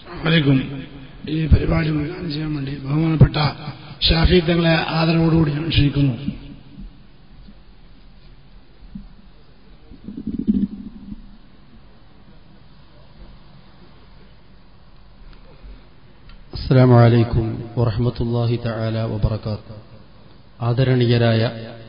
വലൈക്കും ഈ പരിപാടി ഉദ്ഘാടനം ചെയ്യാൻ വേണ്ടി ബഹുമാനപ്പെട്ട ഷാഫി തങ്ങളെ ആദരവോടുകൂടി ഞാൻ ക്ഷണിക്കുന്നു അസ്സാം വലൈക്കും വറഹമത്തല്ലാഹി തആല വബറകാത്ത് ആദരണീയരായ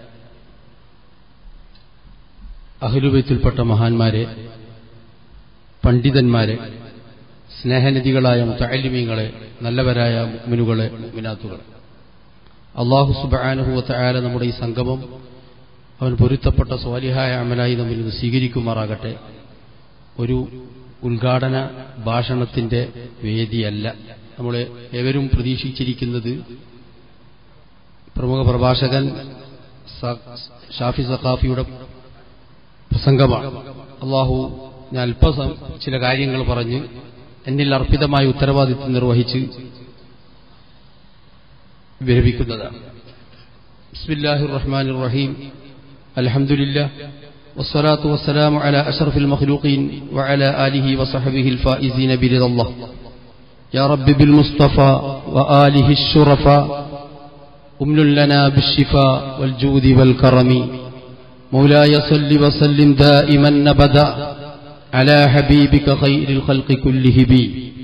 അഹ്ലുബൈത്തിൽപ്പെട്ട മഹാന്മാരെ പണ്ഡിതന്മാരെ സ്നേഹനിധികളായ മുത്തഅല്ലിമീങ്ങളെ നല്ലവരായ മുഅ്മിനുകളെ മുഅ്മിനാത്തുകളെ അള്ളാഹു സുബ്ഹാനഹു വതആല നമ്മുടെ ഈ സംഗമം അവൻ പൊരുത്തപ്പെട്ട സ്വാലിഹായ അമലായി നമ്മിൽ നിന്ന് സ്വീകരിക്കുമാറാകട്ടെ ഒരു ഉദ്ഘാടന ഭാഷണത്തിന്റെ വേദിയല്ല നമ്മൾ ഏവരും പ്രതീക്ഷിച്ചിരിക്കുന്നത് പ്രമുഖ പ്രഭാഷകൻ സ- ഷാഫി സഖാഫിയുടെ പ്രസംഗമാണ് അള്ളാഹു ഞാൻ അല്പസം ചില കാര്യങ്ങൾ പറഞ്ഞ് എന്നിൽ അർപ്പിതമായ ഉത്തരവാദിത്വം നിർവഹിച്ച് വിരമിക്കുന്നതാണ് ബിസ്മില്ലാഹിർ റഹ്മാനിർ റഹീം അൽഹംദുലില്ലാ والصلاة والسلام على أشرف المخلوقين وعلى آله وصحبه الفائزين برضا الله يا رب بالمصطفى وآله الشرفاء أمن لنا بالشفاء والجود والكرم مولاي صل وسلم دائما أبدا على حبيبك خير الخلق كله بي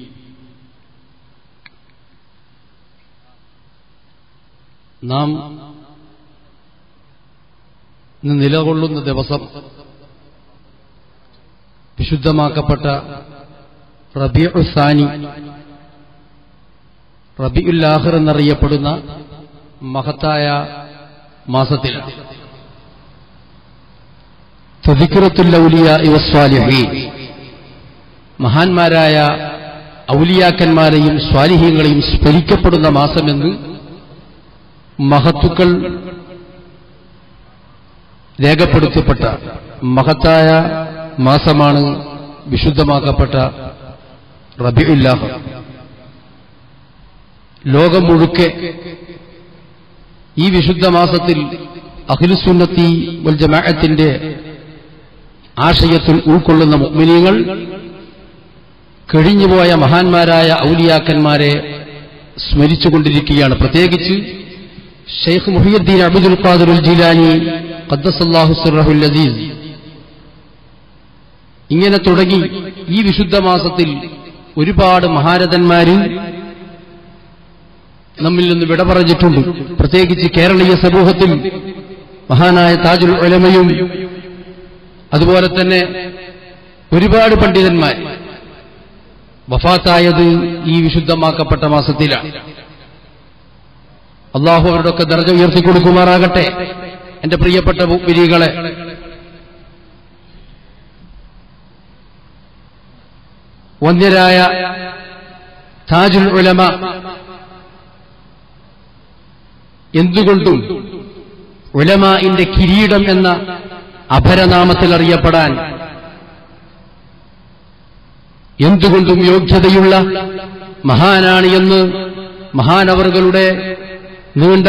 നാം ഇന്ന് നിലകൊള്ളുന്ന ദിവസം വിശുദ്ധമാക്കപ്പെട്ട റബിഉസാനി റബിഉല്ലാഹിർ എന്നറിയപ്പെടുന്ന മഹത്തായ മാസത്തിലാണ് ഫിക്രത്തുല്ലൗലിയ മഹാന്മാരായ ഔലിയാക്കന്മാരെയും സ്വാലിഹ്യങ്ങളെയും സ്മരിക്കപ്പെടുന്ന മാസമെന്ന് മഹത്തുക്കൾ രേഖപ്പെടുത്തപ്പെട്ട മഹത്തായ മാസമാണ് വിശുദ്ധമാക്കപ്പെട്ട റബിഉല്ലാഹ് ലോകം മുഴുക്കെ ഈ വിശുദ്ധ മാസത്തിൽ അഖിലുസുന്നത്തി വൽ ജമാഅത്തിന്റെ ആശയത്തിൽ ഉൾക്കൊള്ളുന്ന മുഅ്മിനീങ്ങൾ കഴിഞ്ഞുപോയ മഹാന്മാരായ ഔലിയാക്കന്മാരെ സ്മരിച്ചുകൊണ്ടിരിക്കുകയാണ് പ്രത്യേകിച്ച് ഷെയ്ഖ് മുഹിയുദ്ദീൻ അബ്ദുൽ ഖാദിർ ഉൽ ജിലാനി ഖദ്ദസല്ലാഹു സിർറഹുൽ അസീസ് ഇങ്ങനെ തുടങ്ങി ഈ വിശുദ്ധ മാസത്തിൽ ഒരുപാട് മഹാരഥന്മാര് നമ്മിൽ നിന്ന് വിട പറഞ്ഞിട്ടുണ്ട് പ്രത്യേകിച്ച് കേരളീയ സമൂഹത്തിൽ മഹാനായ താജുൽ ഉലമയും അതുപോലെ തന്നെ ഒരുപാട് പണ്ഡിതന്മാർ വഫാത്തായത് ഈ വിശുദ്ധമാക്കപ്പെട്ട മാസത്തിലാണ് അള്ളാഹു അവരുടെയൊക്കെ ദർജ ഉയർത്തിക്കൊടുക്കുമാറാകട്ടെ എന്റെ പ്രിയപ്പെട്ട വിരികളെ വന്യരായ താജുൽ ഉലമ എന്തുകൊണ്ടും ഉലമാഇന്റെ കിരീടം എന്ന അപരനാമത്തിൽ അറിയപ്പെടാൻ എന്തുകൊണ്ടും യോഗ്യതയുള്ള മഹാനാണ് എന്ന് മഹാനവറുകളുടെ നീണ്ട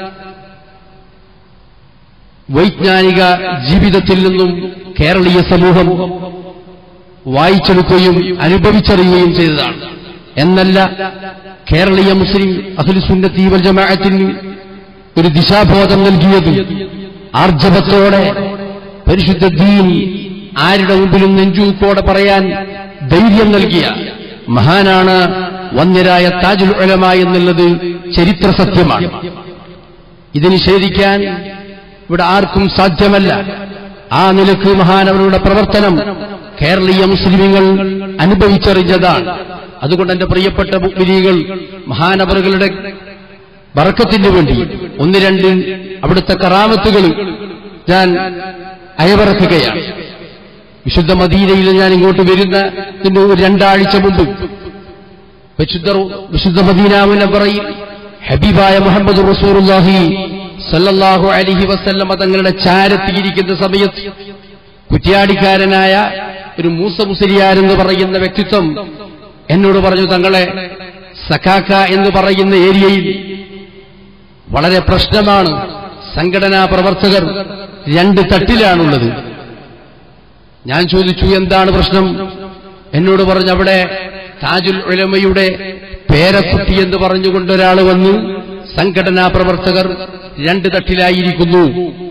വൈജ്ഞാനിക ജീവിതത്തിൽ നിന്നും കേരളീയ സമൂഹം വായിച്ചെടുക്കുകയും അനുഭവിച്ചറിയുകയും ചെയ്തതാണ് എന്നല്ല കേരളീയ മുസ്ലിം അഖിലുസുന്നത്തി വൽ ജമാഅത്തിന് ഒരു ദിശാബോധം നൽകിയതും ആർജവത്തോടെ പരിശുദ്ധ ദീൻ ആരുടെ മുമ്പിലും നെഞ്ചൂക്കോടെ പറയാൻ ധൈര്യം നൽകിയ മഹാനാണ് വന്യരായ താജുൽ ഉലമ എന്നുള്ളത് ചരിത്ര സത്യമാണ് ഇത് നിഷേധിക്കാൻ ഇവിടെ ആർക്കും സാധ്യമല്ല ആ നിലക്ക് മഹാനവരുടെ പ്രവർത്തനം കേരളീയ മുസ്ലിമുകൾ അനുഭവിച്ചറിഞ്ഞതാണ് അതുകൊണ്ട് എന്റെ പ്രിയപ്പെട്ട മുഗ്മിനികൾ മഹാനവറുകളുടെ ബറക്കത്തിന് വേണ്ടി ഒന്ന് രണ്ട് അവിടുത്തെ കറാമത്തുകൾ ഞാൻ അയവിറക്കുകയാണ് വിശുദ്ധ മദീനയിൽ ഞാൻ ഇങ്ങോട്ട് വരുന്നതിന് ഒരു രണ്ടാഴ്ച മുമ്പ് വിശുദ്ധ വിശുദ്ധ മദീനാവിനെ പറയും ഹബീബായ മുഹമ്മദ് റസൂറുല്ലാഹി സല്ലല്ലാഹു അലിഹി വസല്ലമ തങ്ങളുടെ ചാരത്തിയിരിക്കുന്ന സമയത്ത് കുറ്റ്യാടിക്കാരനായ ഒരു മൂസ മുസ്ലിയാരെന്ന് പറയുന്ന വ്യക്തിത്വം എന്നോട് പറഞ്ഞു തങ്ങളെ സക്കാക്ക എന്ന് പറയുന്ന ഏരിയയിൽ വളരെ പ്രശ്നമാണ് സംഘടനാ പ്രവർത്തകർ രണ്ട് തട്ടിലാണുള്ളത് ഞാൻ ചോദിച്ചു എന്താണ് പ്രശ്നം എന്നോട് പറഞ്ഞു അവിടെ താജുൽ ഉലമയുടെ പേരക്കുട്ടി എന്ന് പറഞ്ഞുകൊണ്ട് ഒരാൾ വന്നു സംഘടനാ പ്രവർത്തകർ രണ്ട് തട്ടിലായിരിക്കുന്നു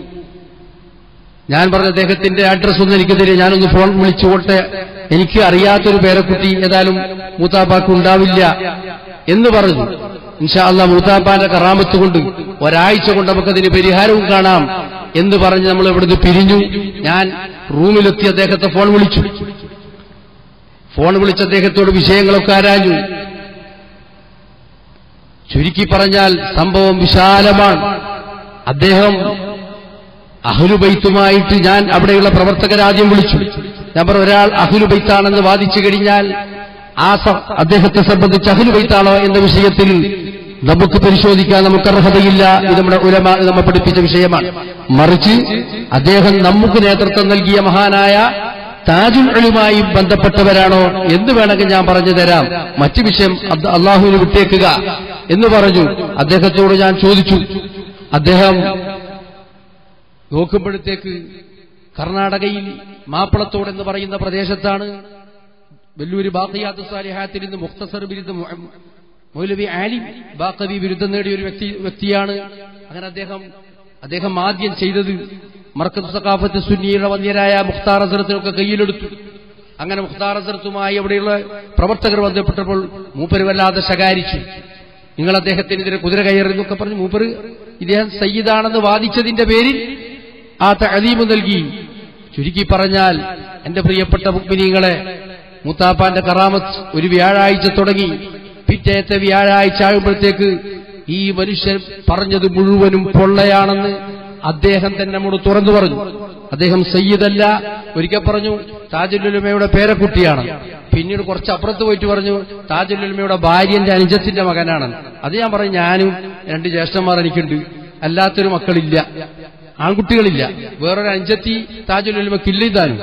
ഞാൻ പറഞ്ഞ അദ്ദേഹത്തിന്റെ അഡ്രസ് ഒന്നും എനിക്ക് തരിക ഞാനൊന്ന് ഫോൺ വിളിച്ചുകൊട്ടെ എനിക്ക് അറിയാത്തൊരു പേരക്കുട്ടി ഏതായാലും മൂത്താപ്പാക്ക് ഉണ്ടാവില്ല എന്ന് പറഞ്ഞു ഇൻഷാല്ല മൂത്താപ്പാന്റെ കറാമത്ത് കൊണ്ട് ഒരാഴ്ച കൊണ്ട് നമുക്കതിന് പരിഹാരവും കാണാം എന്ന് പറഞ്ഞ് നമ്മൾ ഇവിടുന്ന് പിരിഞ്ഞു ഞാൻ റൂമിലെത്തി അദ്ദേഹത്തെ ഫോൺ വിളിച്ചു ഫോൺ വിളിച്ച് അദ്ദേഹത്തോട് വിഷയങ്ങളൊക്കെ ആരാഞ്ഞു ചുരുക്കി പറഞ്ഞാൽ സംഭവം വിശാലമാണ് അദ്ദേഹം അഹ്ലുബൈത്തുമായിട്ട് ഞാൻ അവിടെയുള്ള പ്രവർത്തകരാദ്യം വിളിച്ചു ഞാൻ പറഞ്ഞു ഒരാൾ അഹ്ലുബൈത്താണെന്ന് വാദിച്ചു കഴിഞ്ഞാൽ ആ സ- അദ്ദേഹത്തെ സംബന്ധിച്ച് അഹ്ലുബൈത്താണോ എന്ന വിഷയത്തിൽ നമുക്ക് പരിശോധിക്കാൻ നമുക്ക് അർഹതയില്ല ഇത് നമ്മുടെ ഉലമ നമ്മെ പഠിപ്പിച്ച വിഷയമാണ് മറിച്ച് അദ്ദേഹം നമുക്ക് നേതൃത്വം നൽകിയ മഹാനായ താജുൽ ഉലുമായി ബന്ധപ്പെട്ടവരാണോ എന്ന് വേണമെങ്കിൽ ഞാൻ പറഞ്ഞു തരാം മറ്റു വിഷയം അത് അള്ളാഹുവിന് വിട്ടേക്കുക എന്ന് പറഞ്ഞു അദ്ദേഹത്തോട് ഞാൻ ചോദിച്ചു അദ്ദേഹം നോക്കുമ്പോഴത്തേക്ക് കർണാടകയിൽ മാപ്പിളത്തോട് എന്ന് പറയുന്ന പ്രദേശത്താണ് വെല്ലൂര് ബാക്കിയാത്ത് സാലിഹാത്തിൽ നിന്ന് മുഖ്തസർ ബിരുദം മൗലവി ആലിം ബാക്കവി ബിരുദം നേടിയ ഒരു വ്യക്തി വ്യക്തിയാണ് അങ്ങനെ അദ്ദേഹം അദ്ദേഹം ആദ്യം ചെയ്തത് മർക്കത്ത് സഖാഫത്ത് സുന്നിയുടെ വന്യരായ മുഖ്താർ അസറത്തിനൊക്കെ കയ്യിലെടുത്തു അങ്ങനെ മുഖ്താർ അസറത്തുമായി അവിടെയുള്ള പ്രവർത്തകർ ബന്ധപ്പെട്ടപ്പോൾ മൂപ്പര് വല്ലാതെ ശകാരിച്ചു നിങ്ങൾ അദ്ദേഹത്തിനെതിരെ കുതിര കയറി എന്നൊക്കെ പറഞ്ഞു മൂപ്പര് ഇദ്ദേഹം സയ്യിദാണെന്ന് വാദിച്ചതിന്റെ പേരിൽ ആ തഴലീമ് നൽകി ചുരുക്കി പറഞ്ഞാൽ എന്റെ പ്രിയപ്പെട്ട മുഗ്മിനീങ്ങളെ മൂത്താപ്പാന്റെ കറാമത്ത് ഒരു വ്യാഴാഴ്ച തുടങ്ങി പിറ്റേത്തെ വ്യാഴാഴ്ച ആകുമ്പോഴത്തേക്ക് ഈ മനുഷ്യൻ പറഞ്ഞത് മുഴുവനും പൊള്ളയാണെന്ന് അദ്ദേഹം തന്നെ നമ്മോട് തുറന്നു പറഞ്ഞു അദ്ദേഹം സയ്യിദല്ല ഒരിക്കൽ പറഞ്ഞു താജുലുലമയുടെ പേരക്കുട്ടിയാണ് പിന്നീട് കുറച്ച് അപ്പുറത്ത് പോയിട്ട് പറഞ്ഞു താജുലുലമയുടെ ഭാര്യന്റെ അനുജത്തിന്റെ മകനാണ് അത് ഞാൻ പറഞ്ഞു ഞാനും രണ്ട് ജ്യേഷ്ഠന്മാർ എനിക്കുണ്ട് അല്ലാത്തൊരു മക്കളില്ല ആൺകുട്ടികളില്ല വേറൊരു അഞ്ചത്തി താജുലുലമക്കില്ല ഇതാനും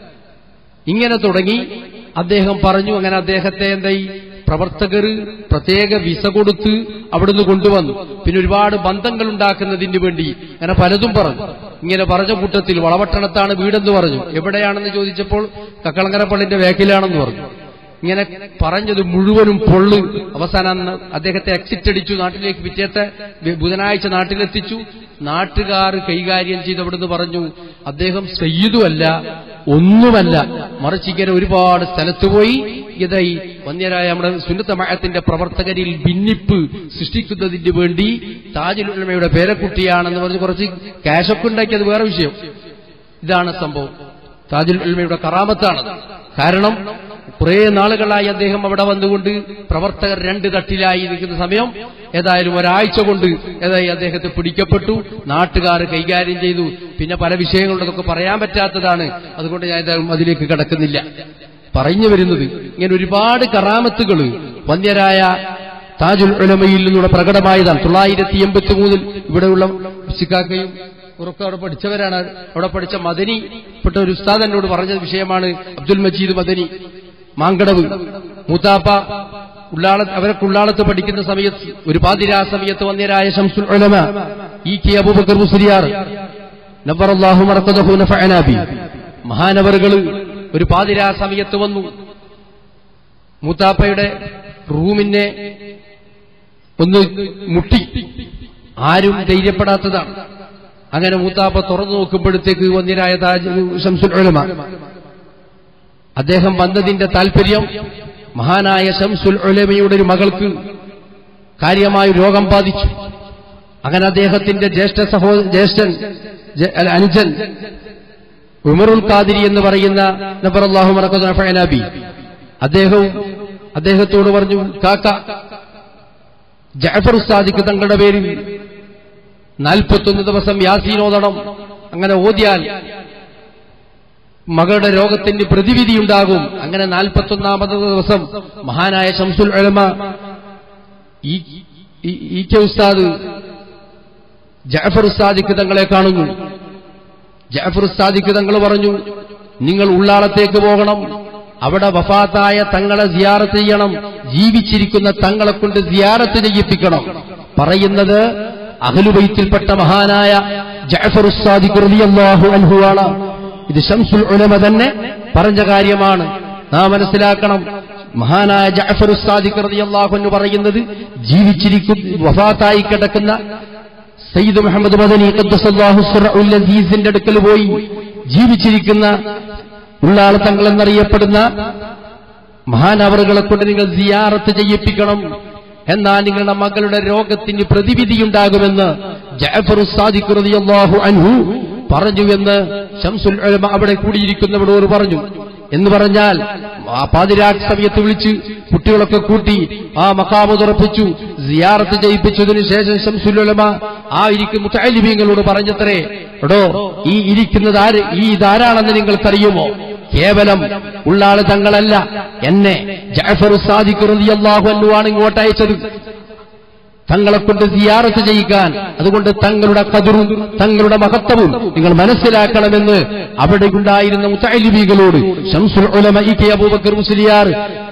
ഇങ്ങനെ തുടങ്ങി അദ്ദേഹം പറഞ്ഞു അങ്ങനെ അദ്ദേഹത്തെ എന്തായി പ്രവർത്തകർ പ്രത്യേക വിസ കൊടുത്ത് അവിടുന്ന് കൊണ്ടുവന്നു പിന്നെ ഒരുപാട് ബന്ധങ്ങൾ ഉണ്ടാക്കുന്നതിന് വേണ്ടി അങ്ങനെ പലതും പറഞ്ഞു ഇങ്ങനെ പറഞ്ഞ കൂട്ടത്തിൽ വളവട്ടണത്താണ് വീടെന്ന് പറഞ്ഞു എവിടെയാണെന്ന് ചോദിച്ചപ്പോൾ കക്കളങ്ങര പള്ളിന്റെ വേക്കിലാണെന്ന് പറഞ്ഞു ഇങ്ങനെ പറഞ്ഞത് മുഴുവനും പൊള്ളു അവസാനം അന്ന് അദ്ദേഹത്തെ എക്സിറ്റ് അടിച്ചു നാട്ടിലേക്ക് പിറ്റേത്തെ ബുധനാഴ്ച നാട്ടിലെത്തിച്ചു നാട്ടുകാർ കൈകാര്യം ചെയ്ത് അവിടുന്ന് പറഞ്ഞു അദ്ദേഹം സയ്യിദുമല്ല ഒന്നുമല്ല മറിച്ച് ഇങ്ങനെ ഒരുപാട് സ്ഥലത്ത് പോയി ഇതായി വന്യരായ നമ്മുടെ സുന്നത്തമയത്തിന്റെ പ്രവർത്തകരിൽ ഭിന്നിപ്പ് സൃഷ്ടിക്കുന്നതിന് വേണ്ടി താജുൽ ഉലമയുടെ പേരക്കുട്ടിയാണെന്ന് പറഞ്ഞ് കുറച്ച് ക്യാഷൊക്കെ ഉണ്ടാക്കിയത് വേറെ വിഷയം ഇതാണ് സംഭവം താജുൽ ഉൽമയുടെ കറാമത്താണത് കാരണം കുറെ നാളുകളായി അദ്ദേഹം അവിടെ വന്നുകൊണ്ട് പ്രവർത്തകർ രണ്ട് തട്ടിലായി നിൽക്കുന്ന സമയം ഏതായാലും ഒരാഴ്ച കൊണ്ട് ഏതായി അദ്ദേഹത്തെ പിടിക്കപ്പെട്ടു നാട്ടുകാർ കൈകാര്യം ചെയ്തു പിന്നെ പല വിഷയങ്ങളുള്ളതൊക്കെ പറയാൻ പറ്റാത്തതാണ് അതുകൊണ്ട് ഞാൻ ഏതായാലും അതിലേക്ക് കടക്കുന്നില്ല പറഞ്ഞു വരുന്നത് ഇങ്ങനെ ഒരുപാട് കറാമത്തുകൾ വന്യരായ താജുൽ ഉലമയിൽ നിന്നുള്ള പ്രകടമായതാണ് തൊള്ളായിരത്തി എൺപത്തി മൂന്നിൽ ഇവിടെയുള്ള സിക്കാക്കയും ഉറക്കെ അവിടെ പഠിച്ചവരാണ് അവിടെ പഠിച്ച മദനി പെട്ട ഒരു ഉസ്താദ് എന്നോട് പറഞ്ഞ വിഷയമാണ് അബ്ദുൽ മജീദ് മദനി മാങ്കടവ് മൂത്താപ്പ ഉള്ളാള അവരൊക്കെ ഉള്ളാളത്ത് പഠിക്കുന്ന സമയത്ത് ഒരു പാതിരാ സമയത്ത് വന്യരായ ഷംസുൽ ഉലമ ഇ കെ അബൂബക്കർ മുസ്ലിയാർ നബറല്ലാഹു മറക്കദഹു നഫഅനാബി മഹാനവറുകൾ ഒരു പാതിരാ സമയത്ത് വന്നു മൂത്താപ്പയുടെ റൂമിനെ ഒന്ന് മുട്ടി ആരും ധൈര്യപ്പെടാത്തതാണ് അങ്ങനെ മൂത്താപ്പ തുറന്നു നോക്കുമ്പോഴത്തേക്ക് വന്യരായ താജ് ഷംസുൽ ഉലമ അദ്ദേഹം വന്നതിന്റെ താല്പര്യം മഹാനായ ഷംസുൽ ഉലമയുടെ ഒരു മകൾക്ക് കാര്യമായ രോഗം ബാധിച്ചു അങ്ങനെ അദ്ദേഹത്തിന്റെ ജ്യേഷ്ഠ സഹോ ജ്യേഷ്ഠൻ ജ- അല്ല, അനുജൻ ഉമറുൽ ഖാദിരി എന്ന് പറയുന്ന നബറല്ലാഹു മറക്കബി അദ്ദേഹവും അദ്ദേഹത്തോട് പറഞ്ഞു കാക്ക ജഅഫർ ഉസ്താദിക്ക് തങ്ങളുടെ പേരിൽ നാൽപ്പത്തൊന്ന് ദിവസം യാസീനോദണം അങ്ങനെ ഓതിയാൽ മകളുടെ രോഗത്തിന് പ്രതിവിധിയുണ്ടാകും അങ്ങനെ നാൽപ്പത്തൊന്നാമത് ദിവസം മഹാനായ ഷംസുൽ ഉലമ ഈ ഈ- ഈ കെ ഉസ്താദ് ജഅഫർ ഉസ്താദിക്ക് തങ്ങളെ കാണുന്നു ജഅഫർ ഉസ്താദിക്ക് തങ്ങൾ പറഞ്ഞു നിങ്ങൾ ഉള്ളാളത്തേക്ക് പോകണം അവിടെ വഫാത്തായ തങ്ങളെ സിയാറത്ത് ചെയ്യണം ജീവിച്ചിരിക്കുന്ന തങ്ങളെ കൊണ്ട് സിയാറത്ത് ചെയ്യിപ്പിക്കണം പറയുന്നത് അഹലുബൈത്തിൽപ്പെട്ട മഹാനായ ജഅഫർ ഉസ്താദിഖ് റളിയല്ലാഹു അൻഹു ആണ് ഇത് ഷംസുൽ ഉലമ തന്നെ പറഞ്ഞ കാര്യമാണ് നാം മനസ്സിലാക്കണം മഹാനായ ജഅഫർ ഉസ്താദിഖ് റളിയല്ലാഹു അൻഹു പറയുന്നത് ജീവിച്ചിരിക്കും വഫാത്തായി കിടക്കുന്ന സയ്യിദ് മുഹമ്മദ് മദനി ഖദ്ദസല്ലാഹു സിറഉൽ അസീസിന്റെ അടുക്കൽ പോയി ജീവിച്ചിരിക്കുന്ന ഉള്ളാൾ തങ്ങൾ എന്നറിയപ്പെടുന്ന മഹാനവറുകളെ കൊണ്ട് നിങ്ങൾ സിയാറത്ത് ചെയ്യിപ്പിക്കണം എന്നാൽ നിങ്ങളുടെ മകളുടെ രോഗത്തിന് പ്രതിവിധിയുണ്ടാകുമെന്ന് ജഅഫർ സാദിഖ് റളിയല്ലാഹു അൻഹു പറഞ്ഞു എന്ന് ഷംസുൽ ഉലമ അവിടെ കൂടിയിരിക്കുന്നവരോട് പറഞ്ഞു എന്ന് പറഞ്ഞാൽ ആ പാതിരാക് സമയത്ത് വിളിച്ച് കുട്ടികളൊക്കെ കൂട്ടി ആ മക്കാമ് തുറപ്പിച്ചു സിയാറത്ത് ചെയ്യിപ്പിച്ചതിനു ശേഷം ഷംസുൽ ഉലമ ആ ഇരിക്കുന്ന മുത്തലിമീങ്ങളോട് പറഞ്ഞത്രേ എടോ ഈ ഇരിക്കുന്നത് ആര് ഈ ഇതാരാണെന്ന് നിങ്ങൾക്കറിയുമോ കേവലം ഉള്ളാള് തങ്ങളല്ല എന്നെ ജഅഫർ സാദിഖ് റളിയല്ലാഹു അൻഹു ആണ് ഇങ്ങോട്ട് അയച്ചത് തങ്ങളെ കൊണ്ട് സിയാറത്ത് ചെയ്യിക്കാൻ അതുകൊണ്ട് തങ്ങളുടെ കതിറും തങ്ങളുടെ മഹത്വവും നിങ്ങൾ മനസ്സിലാക്കണമെന്ന് അവിടെ ഉണ്ടായിരുന്ന മുത്തലിബികളോട് ഷംസുൽ ഉലമ ഇ കെ അബൂബക്കർ മുസ്ലിയാർ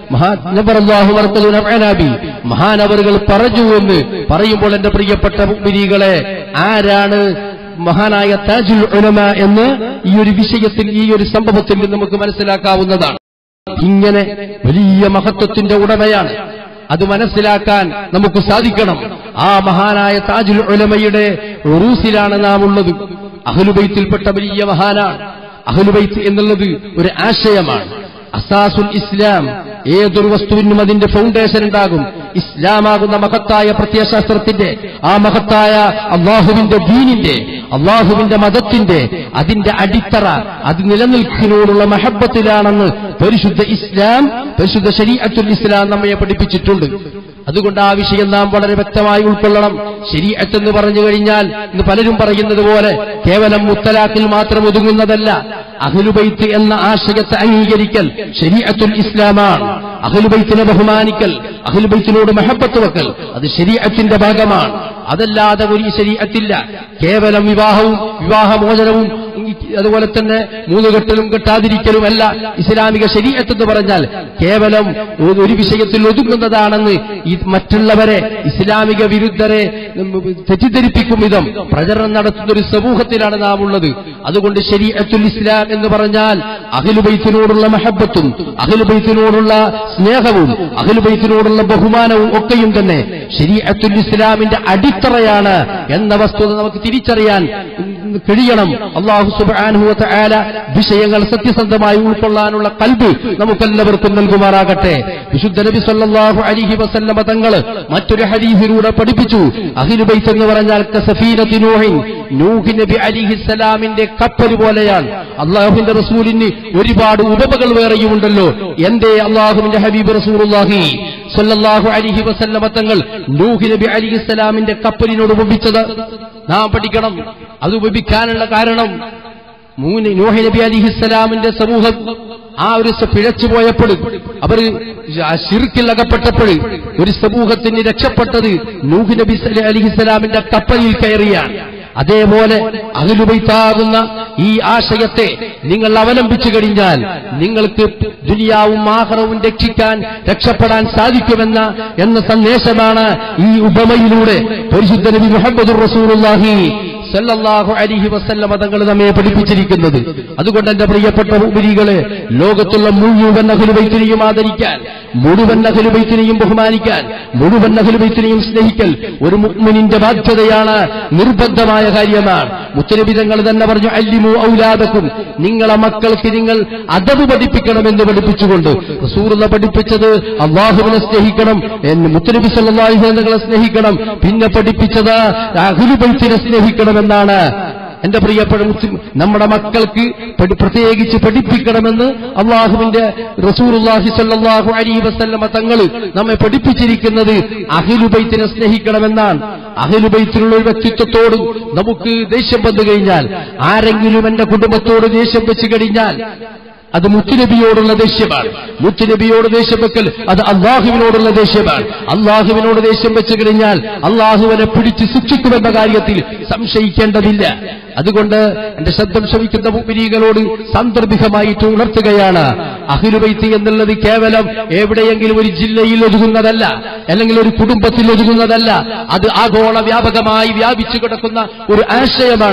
മഹാനവറുകൾ പറഞ്ഞു എന്ന് പറയുമ്പോൾ എന്റെ പ്രിയപ്പെട്ട മുഗ്മിനികളെ ആരാണ് മഹാനായ താജുൽ ഉലമ എന്ന് ഈ ഒരു വിഷയത്തിൽ ഈ ഒരു സംഭവത്തിൽ നിന്ന് നമുക്ക് മനസ്സിലാക്കാവുന്നതാണ് ഇങ്ങനെ വലിയ മഹത്വത്തിന്റെ ഉടമയാണ് അത് മനസ്സിലാക്കാൻ നമുക്ക് സാധിക്കണം ആ മഹാനായ താജുൽ ഉലമയുടെ ഉറൂസിലാണ് നാം ഉള്ളത് അഹലുബൈത്തിൽപ്പെട്ട വലിയ മഹാനാണ് അഹലുബൈത്ത് എന്നുള്ളത് ഒരു ആശയമാണ് അസാസുൽ ഇസ്ലാം ഏതൊരു വസ്തുവിനും അതിന്റെ ഫൗണ്ടേഷൻ ഉണ്ടാകും ഇസ്ലാമാകുന്ന മഹത്തായ പ്രത്യയശാസ്ത്രത്തിന്റെ ആ മഹത്തായ അള്ളാഹുവിന്റെ ദീനിന്റെ അള്ളാഹുവിന്റെ മതത്തിന്റെ അതിന്റെ അടിത്തറ അത് നിലനിൽക്കുന്നതിനോടുള്ള മഹബത്തിലാണെന്ന് പരിശുദ്ധ ഇസ്ലാം പരിശുദ്ധ ശരീഅത്തുൽ ഇസ്ലാം നമ്മെ പഠിപ്പിച്ചിട്ടുണ്ട് അതുകൊണ്ട് ആ വിഷയം നാം വളരെ വ്യക്തമായി ഉൾക്കൊള്ളണം ശരീഅത്ത് എന്ന് പറഞ്ഞു കഴിഞ്ഞാൽ ഇന്ന് പലരും പറയുന്നത് പോലെ കേവലം മുത്തലാഖിൽ മാത്രം ഒതുങ്ങുന്നതല്ല അഹ്ലുബൈത്ത് എന്ന ആശയത്തെ അംഗീകരിക്കൽ ശരീഅത്തുൽ ഇസ്ലാമാണ് അഹ്ലുബൈത്തിനെ ബഹുമാനിക്കൽ അഹ്ലുബൈത്തിനോട് മെഹബത്ത് വെക്കൽ അത് ശരീഅത്തിന്റെ ഭാഗമാണ് അതല്ലാതെ ഒരു ശരീഅത്തില്ല കേവലം വിവാഹവും വിവാഹമോചനവും അതുപോലെ തന്നെ മൂന്ന് കെട്ടലും കെട്ടാതിരിക്കലുമല്ല ഇസ്ലാമിക ശരീഅത്ത് എന്ന് പറഞ്ഞാൽ കേവലം ഒരു വിഷയത്തിൽ ഒതുങ്ങുന്നതാണെന്ന് ഈ മറ്റുള്ളവരെ ഇസ്ലാമിക വിരുദ്ധരെ തെറ്റിദ്ധരിപ്പിക്കും വിധം പ്രചരണം നടത്തുന്ന ഒരു സമൂഹത്തിലാണ് നാം ഉള്ളത് അതുകൊണ്ട് ശരീഅത്തുൽ ഇസ്ലാം എന്ന് പറഞ്ഞാൽ അഖിലുബൈത്തിനോടുള്ള മഹബത്തും അഖിലുബൈത്തിനോടുള്ള സ്നേഹവും അഖിലുബൈത്തിനോടുള്ള ബഹുമാനവും ഒക്കെയും തന്നെ ശരീഅത്തുൽ ഇസ്ലാമിന്റെ അടിത്തറയാണ് എന്ന വസ്തുത നമുക്ക് തിരിച്ചറിയാൻ കഴിയണം അള്ളാഹു സുബാനുഹുവ ആല വിഷയങ്ങൾ സത്യസന്ധമായി ഉൾക്കൊള്ളാനുള്ള കൽബ് നമുക്കെല്ലാവർക്കും നൽകുമാറാകട്ടെ വിശുദ്ധ നബി സല്ലല്ലാഹു അലിഹി വസല്ലമ തങ്ങൾ മറ്റൊരു ഹദീസിലൂടെ പഠിപ്പിച്ചു അഹിലുബൈത്ത് എന്ന് പറഞ്ഞാൽ കസഫീനത്തി നൂഹിൻ നൂഹി നബി അലിഹിസ്സലാമിന്റെ കപ്പൽ പോലെയാണ് അള്ളാഹുവിന്റെ റസൂലിന് ഒരുപാട് ഉപമകൾ വേറെയുമുണ്ടല്ലോ എന്തേ അള്ളാഹുവിന്റെ ഹബീബ് റസൂലുള്ളാഹി സല്ലല്ലാഹു അലിഹി വസല്ലമ തങ്ങൾ നൂഹി നബി അലിഹിസ്സലാമിന്റെ കപ്പലിനോട് ഉപമിച്ചത് നാം പഠിക്കണം അത് ഉപമിക്കാനുള്ള കാരണം മൂന്ന് നൂഹി നബി അലിഹിസ്സലാമിന്റെ സമൂഹം ആ ഒരു പിഴച്ചു പോയപ്പോൾ അവർ ശിർക്കിൽ അകപ്പെട്ടപ്പോൾ ഒരു സമൂഹത്തിന് രക്ഷപ്പെട്ടത് നൂഹി നബി അലിഹിസ്സലാമിന്റെ കപ്പലിൽ കയറിയാണ് അതേപോലെ അകലുബൈത്താകുന്ന ഈ ആശയത്തെ നിങ്ങൾ അവലംബിച്ചു കഴിഞ്ഞാൽ നിങ്ങൾക്ക് ദുനിയാവും ആഹ്റവും രക്ഷിക്കാൻ രക്ഷപ്പെടാൻ സാധിക്കുമെന്ന എന്ന സന്ദേശമാണ് ഈ ഉപമയിലൂടെ പരിശുദ്ധ നബി മുഹമ്മദ് റസൂലുള്ളാഹി സല്ലല്ലാഹു അലിഹി വസല്ലമ തങ്ങൾ നമ്മെ പഠിപ്പിച്ചിരിക്കുന്നത് അതുകൊണ്ട് എന്റെ പ്രിയപ്പെട്ട ഉപരികളെ ലോകത്തുള്ള മുഴുവൻ അഖിലുബൈത്തിനെയും ആദരിക്കാൻ മുഴുവൻ അഖിലുബൈത്തിനെയും ബഹുമാനിക്കാൻ മുഴുവൻ അഖിലുബൈത്തിനെയും സ്നേഹിക്കൽ ഒരു മുഅ്മിനിന്റെ ബാധ്യതയാണ് നിർബന്ധമായ കാര്യമാണ് മുത്തനബി തങ്ങൾ തന്നെ പറഞ്ഞു അല്ലിമു ഔലാദക്കും നിങ്ങളെ മക്കൾക്ക് നിങ്ങൾ അതവ് പഠിപ്പിക്കണമെന്ന് പഠിപ്പിച്ചുകൊണ്ട് റസൂറുള്ള പഠിപ്പിച്ചത് അള്ളാഹുവിനെ സ്നേഹിക്കണം മുത്തനബി സല്ലല്ലാഹു അലൈഹി തങ്ങളെ സ്നേഹിക്കണം പിന്നെ പഠിപ്പിച്ചത് അഖിലുബൈത്തിനെ സ്നേഹിക്കണം എന്നാണ് എന്റെ പ്രിയപ്പെട്ട മുസ്ലിം നമ്മുടെ മക്കൾക്ക് പഠി- പ്രത്യേകിച്ച് പഠിപ്പിക്കണമെന്ന് അള്ളാഹുവിന്റെ റസൂറുല്ലാഹി സല്ലാഹു അലി വസല്ലമ തങ്ങൾ നമ്മെ പഠിപ്പിച്ചിരിക്കുന്നത് അഹിലുബൈത്തിനെ സ്നേഹിക്കണമെന്നാണ് അഹിലുബൈത്തിലുള്ള ഒരു വ്യക്തിത്വത്തോട് നമുക്ക് ദേഷ്യം വന്നു കഴിഞ്ഞാൽ ആരെങ്കിലും എന്റെ കുടുംബത്തോട് ദേഷ്യം വെച്ച് കഴിഞ്ഞാൽ അത് മുത്തുനബിയോടുള്ള ദേഷ്യമാണ് മുത്തുനബിയോട് ദേഷ്യം വെക്കൽ അത് അള്ളാഹുവിനോടുള്ള ദേഷ്യമാണ് അള്ളാഹുവിനോട് ദേഷ്യം വെച്ച് കഴിഞ്ഞാൽ അള്ളാഹുവിനെ പിടിച്ച് ശിക്ഷിക്കുമെന്ന കാര്യത്തിൽ സംശയിക്കേണ്ടതില്ല അതുകൊണ്ട് എന്റെ ശബ്ദം ശ്രമിക്കുന്ന മുഗ്നീകളോട് സാന്ദർഭികമായിട്ട് ഉണർത്തുകയാണ് അഹിലുബൈത്ത് എന്നുള്ളത് കേവലം എവിടെയെങ്കിലും ഒരു ജില്ലയിൽ ഒതുങ്ങുന്നതല്ല അല്ലെങ്കിൽ ഒരു കുടുംബത്തിൽ ഒതുങ്ങുന്നതല്ല അത് ആഗോള വ്യാപകമായി വ്യാപിച്ചു കിടക്കുന്ന ഒരു ആശയമാണ്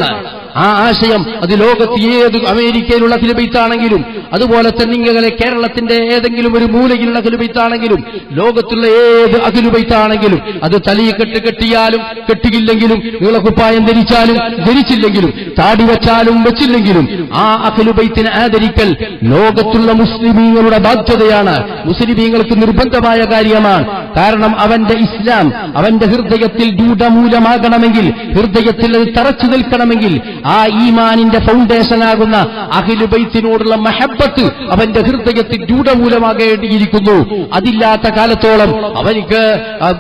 ആ ആശയം അത് ലോകത്ത് ഏത് അമേരിക്കയിലുള്ള അഖിലുബൈത്താണെങ്കിലും അതുപോലെ തന്നെ ഇങ്ങനെ കേരളത്തിന്റെ ഏതെങ്കിലും ഒരു മൂലയിലുള്ള അഖിലുബൈത്താണെങ്കിലും ലോകത്തുള്ള ഏത് അഖിലുബൈത്താണെങ്കിലും അത് തലയിൽ കെട്ട് കെട്ടിയാലും കെട്ടിയില്ലെങ്കിലും നീളക്കുപ്പായം ധരിച്ചാലും ധരിച്ചില്ലെങ്കിലും താടി വെച്ചാലും വെച്ചില്ലെങ്കിലും ആ അഖിലുബൈത്തിനെ ആദരിക്കൽ ലോകത്തുള്ള മുസ്ലിമീങ്ങളുടെ ബാധ്യതയാണ് മുസ്ലിമീങ്ങൾക്ക് നിർബന്ധമായ കാര്യമാണ് കാരണം അവന്റെ ഇസ്ലാം അവന്റെ ഹൃദയത്തിൽ ദൂഢമൂലമാകണമെങ്കിൽ ഹൃദയത്തിൽ അത് തറച്ചു നിൽക്കണമെങ്കിൽ ആ ഈമാനിന്റെ ഫൗണ്ടേഷനാകുന്ന അഖിലുബൈത്തിനോടുള്ള മഹബത്ത് അവന്റെ ഹൃദയത്തിൽ ദൂഢമൂലമാകേണ്ടിയിരിക്കുന്നു അതില്ലാത്ത കാലത്തോളം അവനിക്ക് ആ,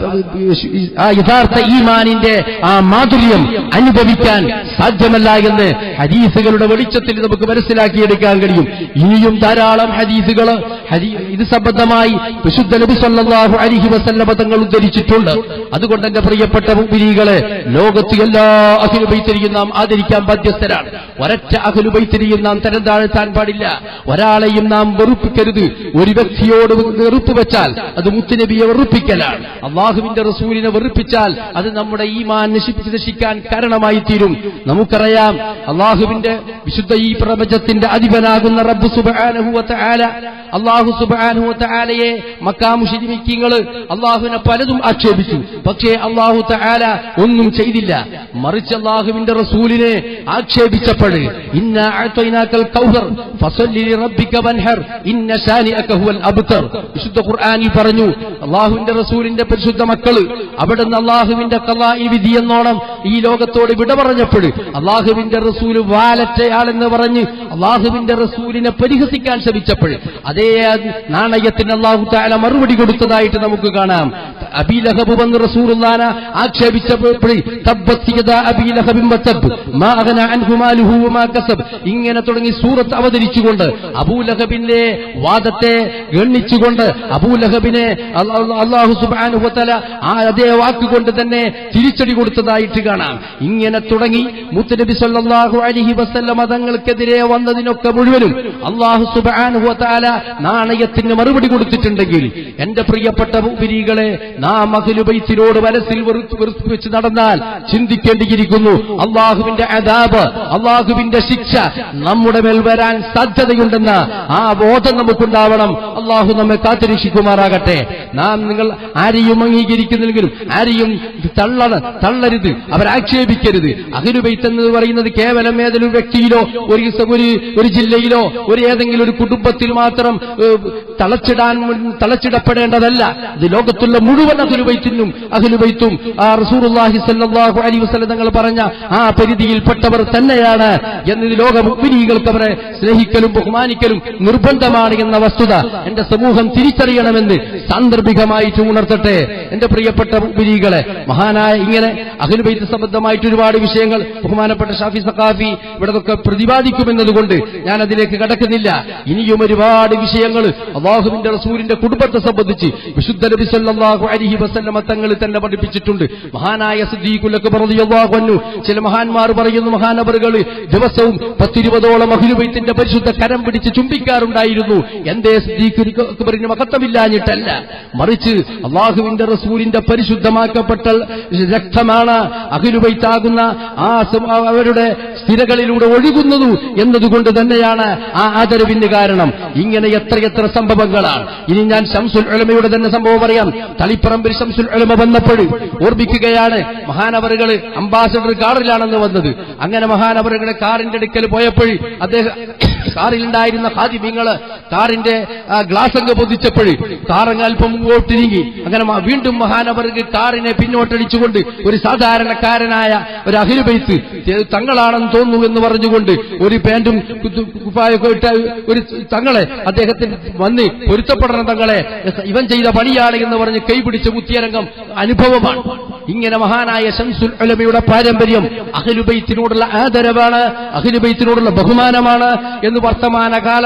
ആ യഥാർത്ഥ ഈമാനിന്റെ ആ മാധുര്യം അനുഭവിക്കാൻ സാധ്യമല്ല എന്ന് ഹദീസുകളുടെ വെളിച്ചത്തിൽ നമുക്ക് മനസ്സിലാക്കിയെടുക്കാൻ കഴിയും ഇനിയും ധാരാളം ഹദീസുകൾ ഇത് സംബന്ധമായി വിശുദ്ധ നബി സല്ലല്ലാഹു അലൈഹി വസല്ലമ തങ്ങൾ ഉദ്ധരിച്ചിട്ടുണ്ട് അതുകൊണ്ട് എന്റെ പ്രിയപ്പെട്ട മുഅ്മിനീകളെ ലോകത്ത് എല്ലാ അഖിലുബൈത്തിനെയും നാം ആദരിക്കാൻ ബാധ്യസ്ഥരാണ് ഒരൊറ്റ അഖിലുബൈത്തിനെയും നാം തരം താഴ്ത്താൻ പാടില്ല ഒരാളെയും നാം വെറുപ്പിക്കരുത് ഒരു വ്യക്തിയോട് വെറുപ്പ് വെച്ചാൽ അത് മുത്തുനബിയെ വെറുപ്പിക്കലാണ് അള്ളാഹുവിന്റെ റസൂലിനെ വെറുപ്പിച്ചാൽ അത് നമ്മുടെ ഈമാൻ നശിപ്പിച്ച് നശിക്കാൻ കാരണമായി തീരും നമുക്കറിയാം അള്ളാഹുവിന്റെ വിശുദ്ധ ഈ പ്രപഞ്ചത്തിന്റെ അധിപനാകുന്ന റബ്ബ് സുബാനഹുവത്ത ആല അള്ളാഹു സുബാനുവത്ത ആലയെ മക്കാമുഷിരിമിക്കിങ്ങൾ അള്ളാഹുവിനെ പലതും ആക്ഷേപിച്ചു പക്ഷേ അള്ളാഹു ആല ഒന്നും ചെയ്തില്ല മറിച്ച് അള്ളാഹുവിന്റെ റസൂലിനെ ആക്ഷേപിച്ചപ്പോൾ ഇന്ന അഅ്തൈനാക്കൽ കൗഹർ ഫസല്ലി ലിറബ്ബിക വൻഹർ ഇന്ന ശാനിഅക ഹുവൽ അബ്തർ വിശുദ്ധ ഖുർആനിൽ പറഞ്ഞു അള്ളാഹുവിന്റെ റസൂലിന്റെ പരിശുദ്ധ മക്കള് അവിടുന്ന് അള്ളാഹുവിന്റെ കലായി വിധി എന്നോണം ഈ ലോകത്തോട് വിട പറഞ്ഞപ്പോൾ അള്ളാഹുവിന്റെ റസൂല് വാലറ്റയാളെന്ന് പറഞ്ഞ് അള്ളാഹുവിന്റെ റസൂലിനെ പരിഹസിക്കാൻ ശ്രമിച്ചപ്പോൾ അതേ നാണയത്തിന് അള്ളാഹു താല മറുപടി കൊടുത്തതായിട്ട് നമുക്ക് കാണാം അബീലഹബ് വന്ന് റസൂറുല്ലാന ആക്ഷേപിച്ചപ്പോൾ തബ്ബത്ത് യദാ അബീലഹബിൻ വതബ് മാ അഗ്ന അൻഹു മാലുഹു വമാ കസബ് ഇങ്ങനെ തുടങ്ങി സൂറത്ത് അവതരിച്ചുകൊണ്ട് അബൂലഹബിന്റെ വാദത്തെ ഗണ്ണിച്ചുകൊണ്ട് അബൂലഹബിനെ അല്ലാ- അല്ലാഹു സുബ്ഹാനഹു വതആല ആ അതേ വാക്കുകൊണ്ട് തന്നെ തിരിച്ചടി കൊടുത്തതായിട്ട് കാണാം ഇങ്ങനെ തുടങ്ങി മുത്തനബി സല്ലല്ലാഹു അലൈഹി വസല്ലമ തങ്ങൾക്കെതിരെ വന്നതിനൊക്കെ മുഴുവനും അള്ളാഹു സുബ്ഹാനഹു വതആല നാണയത്തിന് മറുപടി കൊടുത്തിട്ടുണ്ടെങ്കിൽ എന്റെ പ്രിയപ്പെട്ട മുഅ്മിനീകളെ നാം അഹ്ലുബൈത്തിനോട് മനസ്സിൽ വെറുത്ത് വെറുത്ത് വെച്ച് നടന്നാൽ ചിന്തിക്കേണ്ടിയിരിക്കുന്നു അള്ളാഹുവിന്റെ അദാബ് അള്ളാഹുവിന്റെ ശിക്ഷ നമ്മുടെ മേൽ വരാൻ സാധ്യതയുണ്ടെന്ന ആ ബോധം നമുക്കുണ്ടാവണം അള്ളാഹു നമ്മെ കാത്തുരക്ഷിക്കുമാറാകട്ടെ നാം നിങ്ങൾ ആരെയും അംഗീകരിക്കുന്നില്ലെങ്കിലും ആരെയും തള്ള തള്ളരുത് അവരാക്ഷേപിക്കരുത് അഹിനുബൈത്ത് എന്ന് പറയുന്നത് കേവലം ഏതെങ്കിലും വ്യക്തിയിലോ ഒരു സ- ഒരു ഒരു ജില്ലയിലോ ഒരു ഏതെങ്കിലും ഒരു കുടുംബത്തിൽ മാത്രം ഏഹ്, തളച്ചിടാൻ മുൻ- തളച്ചിടപ്പെടേണ്ടതല്ല ഇത് ലോകത്തുള്ള മുഴുവൻ അഖിലുബൈത്തിനും അഖിലുബൈത്തും ആ റസൂറുല്ലാഹി സല്ലല്ലാഹു അലൈഹി വസല്ലം തങ്ങൾ പറഞ്ഞ ആ പരിധിയിൽപ്പെട്ടവർ തന്നെയാണ് എന്നത് ലോക മുഅ്മിനീങ്ങൾക്ക് അവരെ സ്നേഹിക്കലും ബഹുമാനിക്കലും നിർബന്ധമാണ് എന്ന വസ്തുത എന്റെ സമൂഹം തിരിച്ചറിയണമെന്ന് സാന്ദർഭികമായിട്ട് ഉണർത്തട്ടെ എന്റെ പ്രിയപ്പെട്ട മുഅ്മിനീകളെ മഹാനായ ഇങ്ങനെ അഖിലുബൈത്ത് സംബന്ധമായിട്ട് ഒരുപാട് വിഷയങ്ങൾ ബഹുമാനപ്പെട്ട ഷാഫി സഖാഫി ഇവിടെ നിന്നൊക്കെ പ്രതിപാദിക്കുമെന്നതുകൊണ്ട് ഞാൻ അതിലേക്ക് കടക്കുന്നില്ല ഇനിയും ഒരുപാട് വിഷയങ്ങൾ അള്ളാഹുവിന്റെ റസൂലിന്റെ കുടുംബത്തെ സംബന്ധിച്ച് വിശുദ്ധ നബി സല്ലല്ലാഹു അലൈഹി വസല്ലമ തങ്ങൾ തന്നെ പഠിപ്പിച്ചിട്ടുണ്ട് മഹാനായ സിദ്ദീഖുലൊക്കെ റളിയല്ലാഹു അൻഹു ചില മഹാന്മാർ പറയുന്നു മഹാനവറുകൾ ദിവസവും പത്തിരുപതോളം അഹിലുബൈത്തിന്റെ പരിശുദ്ധ കരം പിടിച്ച് ചുംബിക്കാറുണ്ടായിരുന്നു എന്തേ സിദ്ദീഖ് പറഞ്ഞ മഹത്വമില്ലാഞ്ഞിട്ടല്ല മറിച്ച് അള്ളാഹുവിന്റെ റസൂലിന്റെ പരിശുദ്ധമാക്കപ്പെട്ട രക്തമാണ് അഹിലുബൈത്താകുന്ന ആ സം- അവരുടെ സ്ഥിരകളിലൂടെ ഒഴുകുന്നതു എന്നതുകൊണ്ട് തന്നെയാണ് ആ ആദരവിന് കാരണം ഇങ്ങനെ എത്രയെത്ര സംഭവങ്ങളാണ് ഇനി ഞാൻ ശംസുൽ ഉലമയുടെ തന്നെ സംഭവം പറയാം തളിപ്പറമ്പിൽ ശംസുൽ ഉലമ വന്നപ്പോൾ ഓർമ്മിക്കുകയാണ് മഹാനവറുകൾ അംബാസഡർ കാറിലാണെന്ന് വന്നത് അങ്ങനെ മഹാനവറുകളുടെ കാറിന്റെ അടുക്കൽ പോയപ്പോൾ അദ്ദേഹം കാറിലുണ്ടായിരുന്ന ഹാദിമ്യങ്ങള് കാറിന്റെ ആ, ഗ്ലാസ് അങ്ങ് പൊതിച്ചപ്പോൾ കാറങ്ങ് അല്പം മുമ്പോട്ടിരിങ്ങി അങ്ങനെ മ- വീണ്ടും മഹാനവർക്ക് കാറിനെ പിന്നോട്ടടിച്ചുകൊണ്ട് ഒരു സാധാരണക്കാരനായ ഒരു അഹിലുബൈത്ത് തങ്ങളാണെന്ന് തോന്നുന്നു എന്ന് പറഞ്ഞുകൊണ്ട് ഒരു പാന്റും കുത്തു- കുപ്പായൊക്കെ ഇട്ട ഒരു തങ്ങളെ അദ്ദേഹത്തിന് വന്ന് പൊരുത്തപ്പെടണം തങ്ങളെ ഇവൻ ചെയ്ത പണിയാണ് എന്ന് പറഞ്ഞ് കൈപിടിച്ച മുത്തിയരംഗം അനുഭവമാണ് ഇങ്ങനെ മഹാനായ ശംസുൽ ഉലമയുടെ പാരമ്പര്യം അഖിലുബൈത്തിനോടുള്ള ആദരവാണ് അഖിലുബൈത്തിനോടുള്ള ബഹുമാനമാണ് എന്ന് വർത്തമാനകാല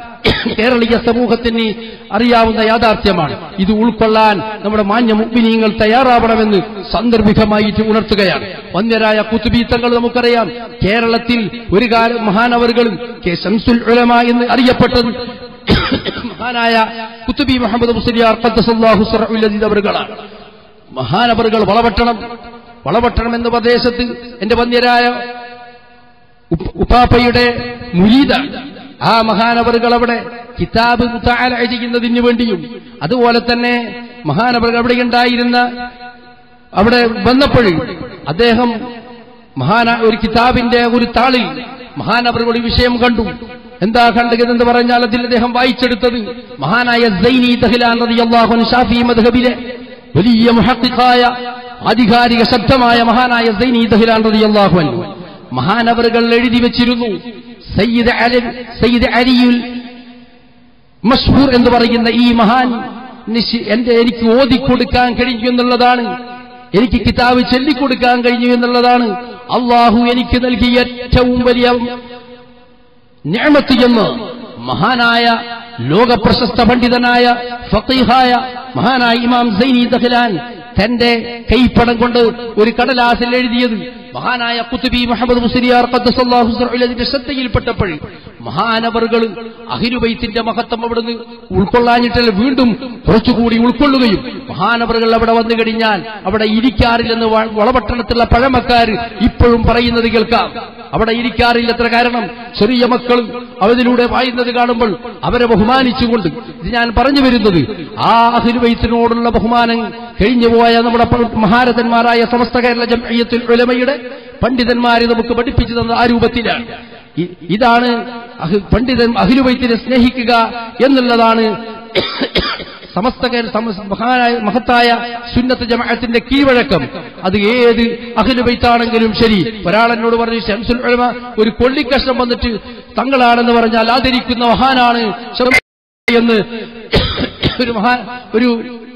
കേരളീയ സമൂഹത്തിന് അറിയാവുന്ന യാഥാർത്ഥ്യമാണ് ഇത് ഉൾക്കൊള്ളാൻ നമ്മുടെ മാന്യ മുഗ്മിനീങ്ങൾ തയ്യാറാവണമെന്ന് സാന്ദർഭികമായിട്ട് ഉണർത്തുകയാണ് വന്യരായ കുത്തുബീത്തങ്ങൾ നമുക്കറിയാം കേരളത്തിൽ ഒരു കാലം മഹാനവറുകളും കെ ശംസുൽ ഉലമ എന്ന് അറിയപ്പെട്ടത് മഹാനായ കുത്തുബി മുഹമ്മദ് മുസ്ലിയാർ ഖദ്ദസല്ലാഹു സർഉൽ അസീസ് അവറുകളാണ് മഹാനവറുകൾ വളവട്ടണം വളവട്ടണം എന്ന പ്രദേശത്ത് എന്റെ വന്യരായ ഉപ്പ- ഉപ്പാപ്പയുടെ മുരീദാണ് ആ മഹാനവറുകൾ അവിടെ കിതാബ് മുത്താല ചെയ്യുന്നതിന് വേണ്ടിയും അതുപോലെ തന്നെ മഹാനവറുകൾ അവിടെ ഉണ്ടായിരുന്ന അവിടെ വന്നപ്പോൾ അദ്ദേഹം മഹാന ഒരു കിതാബിന്റെ ഒരു താളിൽ മഹാനവറുകളുടെ വിഷയം കണ്ടു എന്താ കണ്ടതെന്ന് പറഞ്ഞാൽ അതിൽ അദ്ദേഹം വായിച്ചെടുത്തത് മഹാനായ സൈനി ദഹ്ലാൻ റളിയല്ലാഹു അൻഹു ഷാഫി മദ്ഹബിലെ വലിയ മുഹഖിഖായ ആധികാരിക ശബ്ദമായ മഹാനായ സൈനി ദഹ്ലാൻ റളിയല്ലാഹു അൻഹു മഹാനവറുകൾ എഴുതി വെച്ചിരുന്നു സയ്യിദ് അലി സയ്യിദ് അലിയുൽ മഷ്ഹൂർ എന്ന് പറയുന്ന ഈ മഹാൻ നിശി- എന്റെ എനിക്ക് ഓതിക്കൊടുക്കാൻ കഴിഞ്ഞു എന്നുള്ളതാണ് എനിക്ക് കിതാബ് ചൊല്ലിക്കൊടുക്കാൻ കഴിഞ്ഞു എന്നുള്ളതാണ് അള്ളാഹു എനിക്ക് നൽകിയ ഏറ്റവും വലിയ ഞാമത്ത് എന്ന് മഹാനായ ലോകപ്രശസ്ത പണ്ഡിതനായ ഫീഹായ മഹാനായ ഇമാം സൈനി ദഹ്ലാൻ തന്റെ കൈപ്പടം കൊണ്ട് ഒരു കടലാസിൽ എഴുതിയത് മഹാനായ കുത്തുബി മുഹമ്മദ് മുസ്ലിയാർ ഖദ്ദസല്ലാഹു സർഇലതിന്റെ ശ്രദ്ധയിൽപ്പെട്ടപ്പോൾ മഹാനവറുകൾ അഹിരുബൈത്തിന്റെ മഹത്വം അവിടുന്ന് ഉൾക്കൊള്ളാഞ്ഞിട്ടല്ല വീണ്ടും കുറച്ചുകൂടി ഉൾക്കൊള്ളുകയും മഹാനവറുകൾ അവിടെ വന്നു കഴിഞ്ഞാൽ അവിടെ ഇരിക്കാറില്ലെന്ന് വ- വളപട്ടണത്തിലുള്ള പഴമക്കാർ ഇപ്പോഴും പറയുന്നത് കേൾക്കാം അവിടെ ഇരിക്കാറില്ല എത്ര കാരണം ചെറിയ മക്കൾ അവരിലൂടെ വായുന്നത് കാണുമ്പോൾ അവരെ ബഹുമാനിച്ചുകൊണ്ട് ഇത് ഞാൻ പറഞ്ഞു വരുന്നത് ആ അഹിരുബൈത്തിനോടുള്ള ബഹുമാനം കഴിഞ്ഞുപോയ നമ്മുടെ പ- മഹാരഥന്മാരായ സമസ്ത കേരള ജംഇയ്യത്തുൽ ഉലമയുടെ പണ്ഡിതന്മാരെ നമുക്ക് പഠിപ്പിച്ചു തന്ന ആ രൂപത്തിലാണ് ഇ- ഇതാണ് അഹ് പണ്ഡിതൻ അഹിലുബൈത്തിനെ സ്നേഹിക്കുക എന്നുള്ളതാണ് സമസ്ത കേര- സമ- മഹാനായ മഹത്തായ സുന്നത്ത് ജമാഅത്തിന്റെ കീഴ്വഴക്കം അത് ഏത് അഖിലുബൈത്താണെങ്കിലും ശരി ഒരാളെന്നോട് പറഞ്ഞു ഷംസുൽ ഉലമ ഒരു കൊള്ളിക്കഷ്ണം വന്നിട്ട് തങ്ങളാണെന്ന് പറഞ്ഞാൽ ആദരിക്കുന്ന മഹാനാണ് ശംസുൽ എന്ന് ഒരു മഹാ ഒരു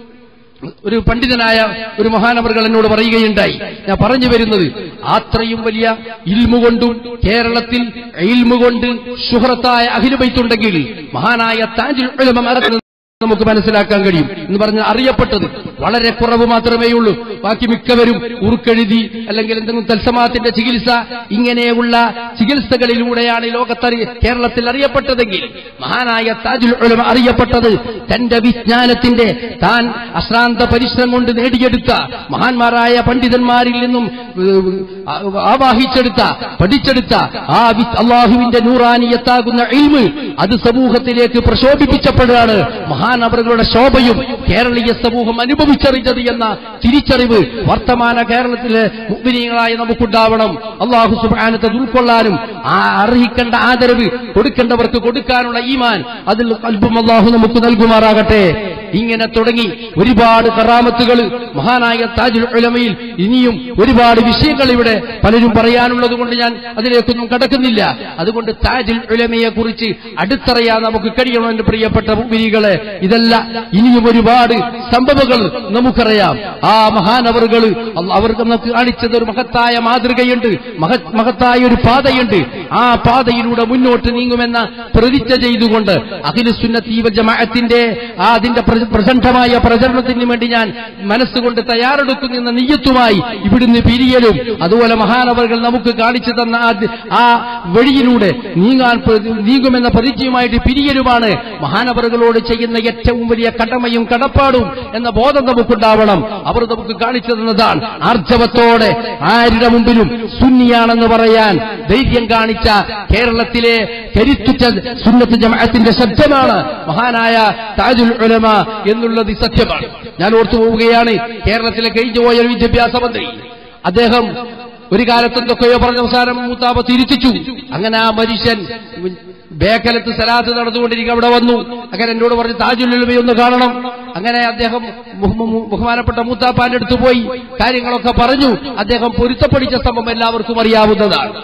ഒരു പണ്ഡിതനായ ഒരു മഹാനവറുകൾ എന്നോട് പറയുകയുണ്ടായി ഞാൻ പറഞ്ഞു വരുന്നത് അത്രയും വലിയ ഇൽമു കൊണ്ടും കേരളത്തിൽ ഇൽമു കൊണ്ട് ശുഹ്രത്തായ അഖിലുബൈത്തുണ്ടെങ്കിൽ മഹാനായ താജുൽ ഉലമ മറക്കുന്നത് നമുക്ക് മനസ്സിലാക്കാൻ കഴിയും എന്ന് പറഞ്ഞാൽ അറിയപ്പെട്ടത് വളരെ കുറവ് മാത്രമേ ഉള്ളൂ ബാക്കി മിക്കവരും ഉറുക്കെഴുതി അല്ലെങ്കിൽ എന്തെങ്കിലും തത്സമാത്തിന്റെ ചികിത്സ ഇങ്ങനെയുള്ള ചികിത്സകളിലൂടെയാണ് ഈ ലോകത്തറി കേരളത്തിൽ അറിയപ്പെട്ടതെങ്കിൽ മഹാനായ താജുൽ ഉലമ അറിയപ്പെട്ടത് തന്റെ വിജ്ഞാനത്തിന്റെ താൻ അശ്രാന്ത പരിശ്രമം കൊണ്ട് നേടിയെടുത്ത മഹാന്മാരായ പണ്ഡിതന്മാരിൽ നിന്നും ഏഹ്, ആവാഹിച്ചെടുത്ത പഠിച്ചെടുത്ത ആ വി- അള്ളാഹുവിന്റെ നൂറാനിയത്താകുന്ന ഇൽമ് അത് സമൂഹത്തിലേക്ക് പ്രശോഭിപ്പിച്ചപ്പോഴാണ് മഹാനവറുകളുടെ ശോഭയും കേരളീയ സമൂഹം അനുഭവിച്ചറിഞ്ഞത് എന്ന തിരിച്ചറിവ് വർത്തമാന കേരളത്തിലെ മുഗ്നീയങ്ങളായി നമുക്കുണ്ടാവണം അള്ളാഹു സുബാനത്തെ ഉൾക്കൊള്ളാനും ആ അർഹിക്കേണ്ട ആദരവ് കൊടുക്കേണ്ടവർക്ക് കൊടുക്കാനുള്ള ഈമാൻ അതിൽ അല്പം അള്ളാഹു നമുക്ക് നൽകുമാറാകട്ടെ ഇങ്ങനെ തുടങ്ങി ഒരുപാട് കറാമത്തുകൾ മഹാനായ താജുൽ ഉലമയിൽ ഇനിയും ഒരുപാട് വിഷയങ്ങൾ ഇവിടെ പലരും പറയാനുള്ളത് കൊണ്ട് ഞാൻ അതിലേക്കൊന്നും കടക്കുന്നില്ല അതുകൊണ്ട് താജുൽ ഉലമയെ കുറിച്ച് അടുത്തറിയാൻ നമുക്ക് കഴിയണം എന്റെ പ്രിയപ്പെട്ട മുഗ്നീകളെ ഇതല്ല ഇനിയും ഒരുപാട് സംഭവങ്ങൾ നമുക്കറിയാം ആ മഹാനവറുകൾ അവർക്ക് നമുക്ക് കാണിച്ചത് ഒരു മഹത്തായ മാതൃകയുണ്ട് മഹ- മഹത്തായ ഒരു പാതയുണ്ട് ആ പാതയിലൂടെ മുന്നോട്ട് നീങ്ങുമെന്ന പ്രതിജ്ഞ ചെയ്തുകൊണ്ട് അഖിലുസുന്നത്തീവ ജമാഅത്തിന്റെ ആ അതിന്റെ പ്ര- പ്രചണ്ഡമായ പ്രചരണത്തിന് വേണ്ടി ഞാൻ മനസ്സുകൊണ്ട് തയ്യാറെടുക്കുന്നു എന്ന നെയ്യത്തുമായി ഇവിടുന്ന് പിരിയലും അതുപോലെ മഹാനവറുകൾ നമുക്ക് കാണിച്ചു തന്ന ആ ദ- ആ വഴിയിലൂടെ നീങ്ങാൻ പ്ര- നീങ്ങുമെന്ന പ്രതിജ്ഞയുമായിട്ട് പിരിയലുമാണ് മഹാനവറുകളോട് ചെയ്യുന്ന ഏറ്റവും വലിയ കടമയും കടപ്പാടും എന്ന ബോധം നമുക്കുണ്ടാവണം അവർ നമുക്ക് കാണിച്ചു തന്നതാണ് ആർജവത്തോടെ ആരുടെ മുമ്പിലും സുന്നിയാണെന്ന് പറയാൻ ധൈര്യം കാണിച്ച കേരളത്തിലെ കരുത്തുറ്റ സുന്നത്ത് ജമാഅത്തിന്റെ ശബ്ദമാണ് മഹാനായ താജുൽ ഉലമ എന്നുള്ളത് സത്യമാണ് ഞാൻ ഓർത്തു പോവുകയാണ് കേരളത്തിലെ കഴിഞ്ഞുപോയ ഒരു വിദ്യാഭ്യാസ മന്ത്രി അദ്ദേഹം ഒരു കാലത്ത് എന്തൊക്കെയോ പറഞ്ഞ അവസാനം മൂത്താപ്പ തിരിച്ചു അങ്ങനെ ആ മനുഷ്യൻ ബേക്കലത്ത് സലാത്ത് നടന്നുകൊണ്ടിരിക്കുക അവിടെ വന്നു അങ്ങനെ എന്നോട് പറഞ്ഞു താജുലുലമയെ ഒന്ന് കാണണം അങ്ങനെ അദ്ദേഹം ബഹു- ബഹു- ബഹുമാനപ്പെട്ട മൂത്താപ്പാന്റെ അടുത്ത് പോയി കാര്യങ്ങളൊക്കെ പറഞ്ഞു അദ്ദേഹം പൊരുത്തപ്പെടിച്ച സംഭവം എല്ലാവർക്കും അറിയാവുന്നതാണ്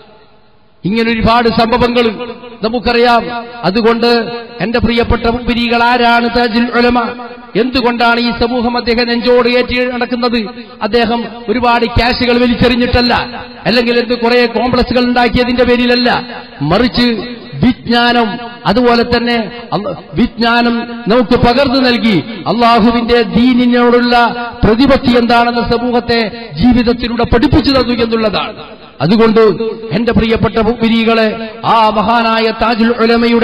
ഇങ്ങനെ ഒരുപാട് സംഭവങ്ങൾ നമുക്കറിയാം അതുകൊണ്ട് എന്റെ പ്രിയപ്പെട്ട മുമ്പിരികൾ ആരാണ് താജുൽ ഉലമ എന്തുകൊണ്ടാണ് ഈ സമൂഹം അദ്ദേഹം നെഞ്ചോട് ഏറ്റി നടക്കുന്നത് അദ്ദേഹം ഒരുപാട് ക്യാഷുകൾ വലിച്ചെറിഞ്ഞിട്ടല്ല അല്ലെങ്കിൽ എന്ത് കുറെ കോംപ്ലക്സുകൾ ഉണ്ടാക്കിയതിന്റെ പേരിലല്ല മറിച്ച് വിജ്ഞാനം അതുപോലെ തന്നെ അല്ല- വിജ്ഞാനം നമുക്ക് പകർന്നു നൽകി അള്ളാഹുവിന്റെ ദീനിനോടുള്ള പ്രതിപത്തി എന്താണെന്ന് സമൂഹത്തെ ജീവിതത്തിലൂടെ പഠിപ്പിച്ചു തന്നു എന്നുള്ളതാണ് അതുകൊണ്ട് എന്റെ പ്രിയപ്പെട്ട മുഗ്മിനീകളെ ആ മഹാനായ താജുൽ ഉലമയുടെ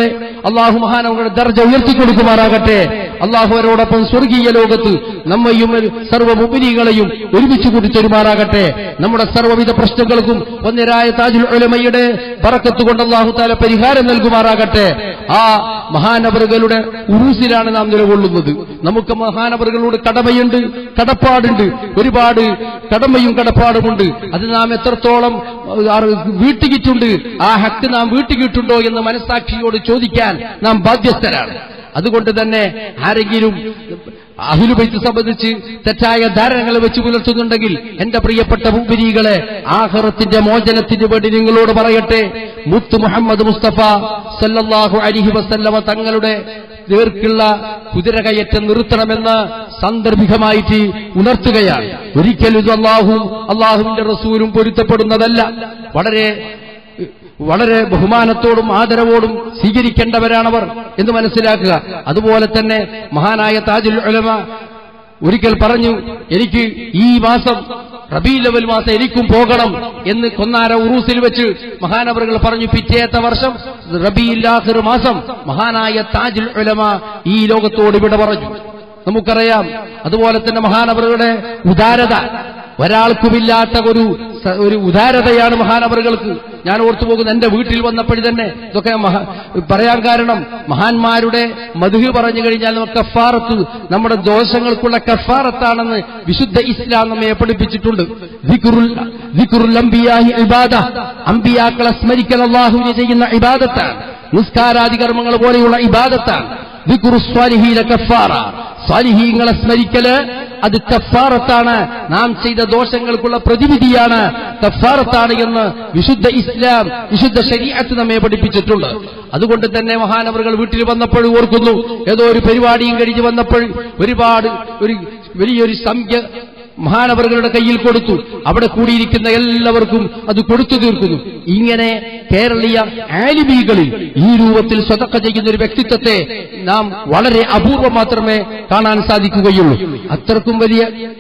അള്ളാഹു മഹാനവരുടെ ദർജ ഉയർത്തിക്കൊടുക്കുമാറാകട്ടെ അള്ളാഹു അവരോടൊപ്പം സ്വർഗീയ ലോകത്ത് നമ്മയും സർവ്വ മുബിനികളെയും ഒരുമിച്ച് കൂടി തരുമാറാകട്ടെ നമ്മുടെ സർവ്വവിധ പ്രശ്നങ്ങൾക്കും ഒന്നരായ താജുൽ ഉലമയുടെ പറക്കത്ത് കൊണ്ട് അള്ളാഹു താല പരിഹാരം നൽകുമാറാകട്ടെ ആ മഹാനവറുകളുടെ ഉറൂസിലാണ് നാം നിലകൊള്ളുന്നത് നമുക്ക് മഹാനവറുകളോട് കടമയുണ്ട് കടപ്പാടുണ്ട് ഒരുപാട് കടമയും കടപ്പാടുമുണ്ട് അത് നാം എത്രത്തോളം വീട്ടിക്കിട്ടുണ്ട് ആ ഹക്ക് നാം വീട്ടിക്കിട്ടുണ്ടോ എന്ന് മനസ്സാക്ഷിയോട് ചോദിക്കാൻ നാം ബാധ്യസ്ഥരാണ് അതുകൊണ്ട് തന്നെ ആരെങ്കിലും അഹിലുബൈത്ത് സംബന്ധിച്ച് തെറ്റായ ധാരണകൾ വെച്ച് പുലർത്തുന്നുണ്ടെങ്കിൽ എന്റെ പ്രിയപ്പെട്ട മുബിരികളെ ആഹറത്തിന്റെ മോചനത്തിന് വേണ്ടി നിങ്ങളോട് പറയട്ടെ മുത്ത് മുഹമ്മദ് മുസ്തഫ സല്ലല്ലാഹു അലിഹി വസല്ലമ തങ്ങളുടെ നേർക്കുള്ള കുതിരകയറ്റം നിർത്തണമെന്ന് സാന്ദർഭികമായിട്ട് ഉണർത്തുകയാണ് ഒരിക്കലും ഇത് അള്ളാഹും അള്ളാഹുവിന്റെ റസൂലും പൊരുത്തപ്പെടുന്നതല്ല വളരെ വളരെ ബഹുമാനത്തോടും ആദരവോടും സ്വീകരിക്കേണ്ടവരാണവർ എന്ന് മനസ്സിലാക്കുക അതുപോലെ തന്നെ മഹാനായ താജുൽ ഉലമ ഒരിക്കൽ പറഞ്ഞു എനിക്ക് ഈ മാസം റബീ ലെവൽ മാസം എനിക്കും പോകണം എന്ന് കൊന്നാര ഉറൂസിൽ വെച്ച് മഹാനവറുകൾ പറഞ്ഞു പിറ്റേത്ത വർഷം റബീലാഹിർ മാസം മഹാനായ താജുൽ ഉലമ ഈ ലോകത്തോട് ഇവിടെ പറഞ്ഞു നമുക്കറിയാം അതുപോലെ തന്നെ മഹാനവറുകളുടെ ഉദാരത ഒരാൾക്കുമില്ലാത്ത ഒരു ഒരു ഉദാരതയാണ് മഹാനവറുകൾക്ക് ഞാൻ ഓർത്തു പോകുന്ന എന്റെ വീട്ടിൽ വന്നപ്പോഴും തന്നെ ഇതൊക്കെ പറയാൻ കാരണം മഹാന്മാരുടെ മധുഹ് പറഞ്ഞു കഴിഞ്ഞാൽ നമുക്ക് കഫാറത്ത് നമ്മുടെ ദോഷങ്ങൾക്കുള്ള കഫാറത്താണെന്ന് വിശുദ്ധ ഇസ്ലാം നമ്മെ പഠിപ്പിച്ചിട്ടുണ്ട് ഇബാദ അമ്പിയാക്കളെ സ്മരിക്കൽ അള്ളാഹുവിനെ ചെയ്യുന്ന ഇബാദത്താണ് നിസ്കാരാദി കർമ്മങ്ങൾ പോലെയുള്ള ഇബാദത്താണ് സ്വാലിഹീങ്ങളെ സ്മരിക്കല് അത് കഫാറത്താണ് നാം ചെയ്ത ദോഷങ്ങൾക്കുള്ള പ്രതിവിധിയാണ് കഫാറത്താണ് എന്ന് വിശുദ്ധ ഇസ്ലാം വിശുദ്ധ ശരീഅത്ത് നമ്മെ പഠിപ്പിച്ചിട്ടുണ്ട് അതുകൊണ്ട് തന്നെ മഹാനവറുകൾ വീട്ടിൽ വന്നപ്പോൾ ഓർക്കുന്നു ഏതോ ഒരു പരിപാടിയും കഴിഞ്ഞ് വന്നപ്പോൾ ഒരുപാട് ഒരു വലിയൊരു സംഖ്യ മഹാനവറുകളുടെ കയ്യിൽ കൊടുത്തു അവിടെ കൂടിയിരിക്കുന്ന എല്ലാവർക്കും അത് കൊടുത്തു തീർക്കുന്നു ഇങ്ങനെ കേരളീയ ആലിമീകളിൽ ഈ രൂപത്തിൽ സ്വതക്ക ചെയ്യുന്ന ഒരു വ്യക്തിത്വത്തെ നാം വളരെ അപൂർവം മാത്രമേ കാണാൻ സാധിക്കുകയുള്ളൂ അത്രക്കും വലിയ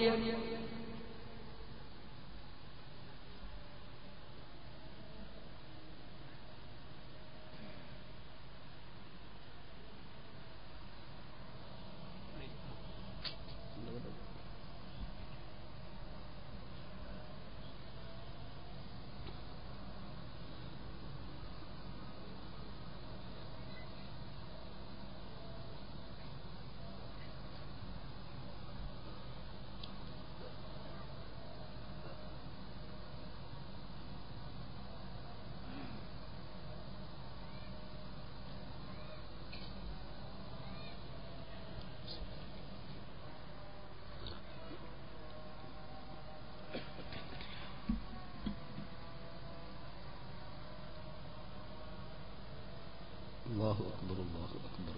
الله أكبر الله أكبر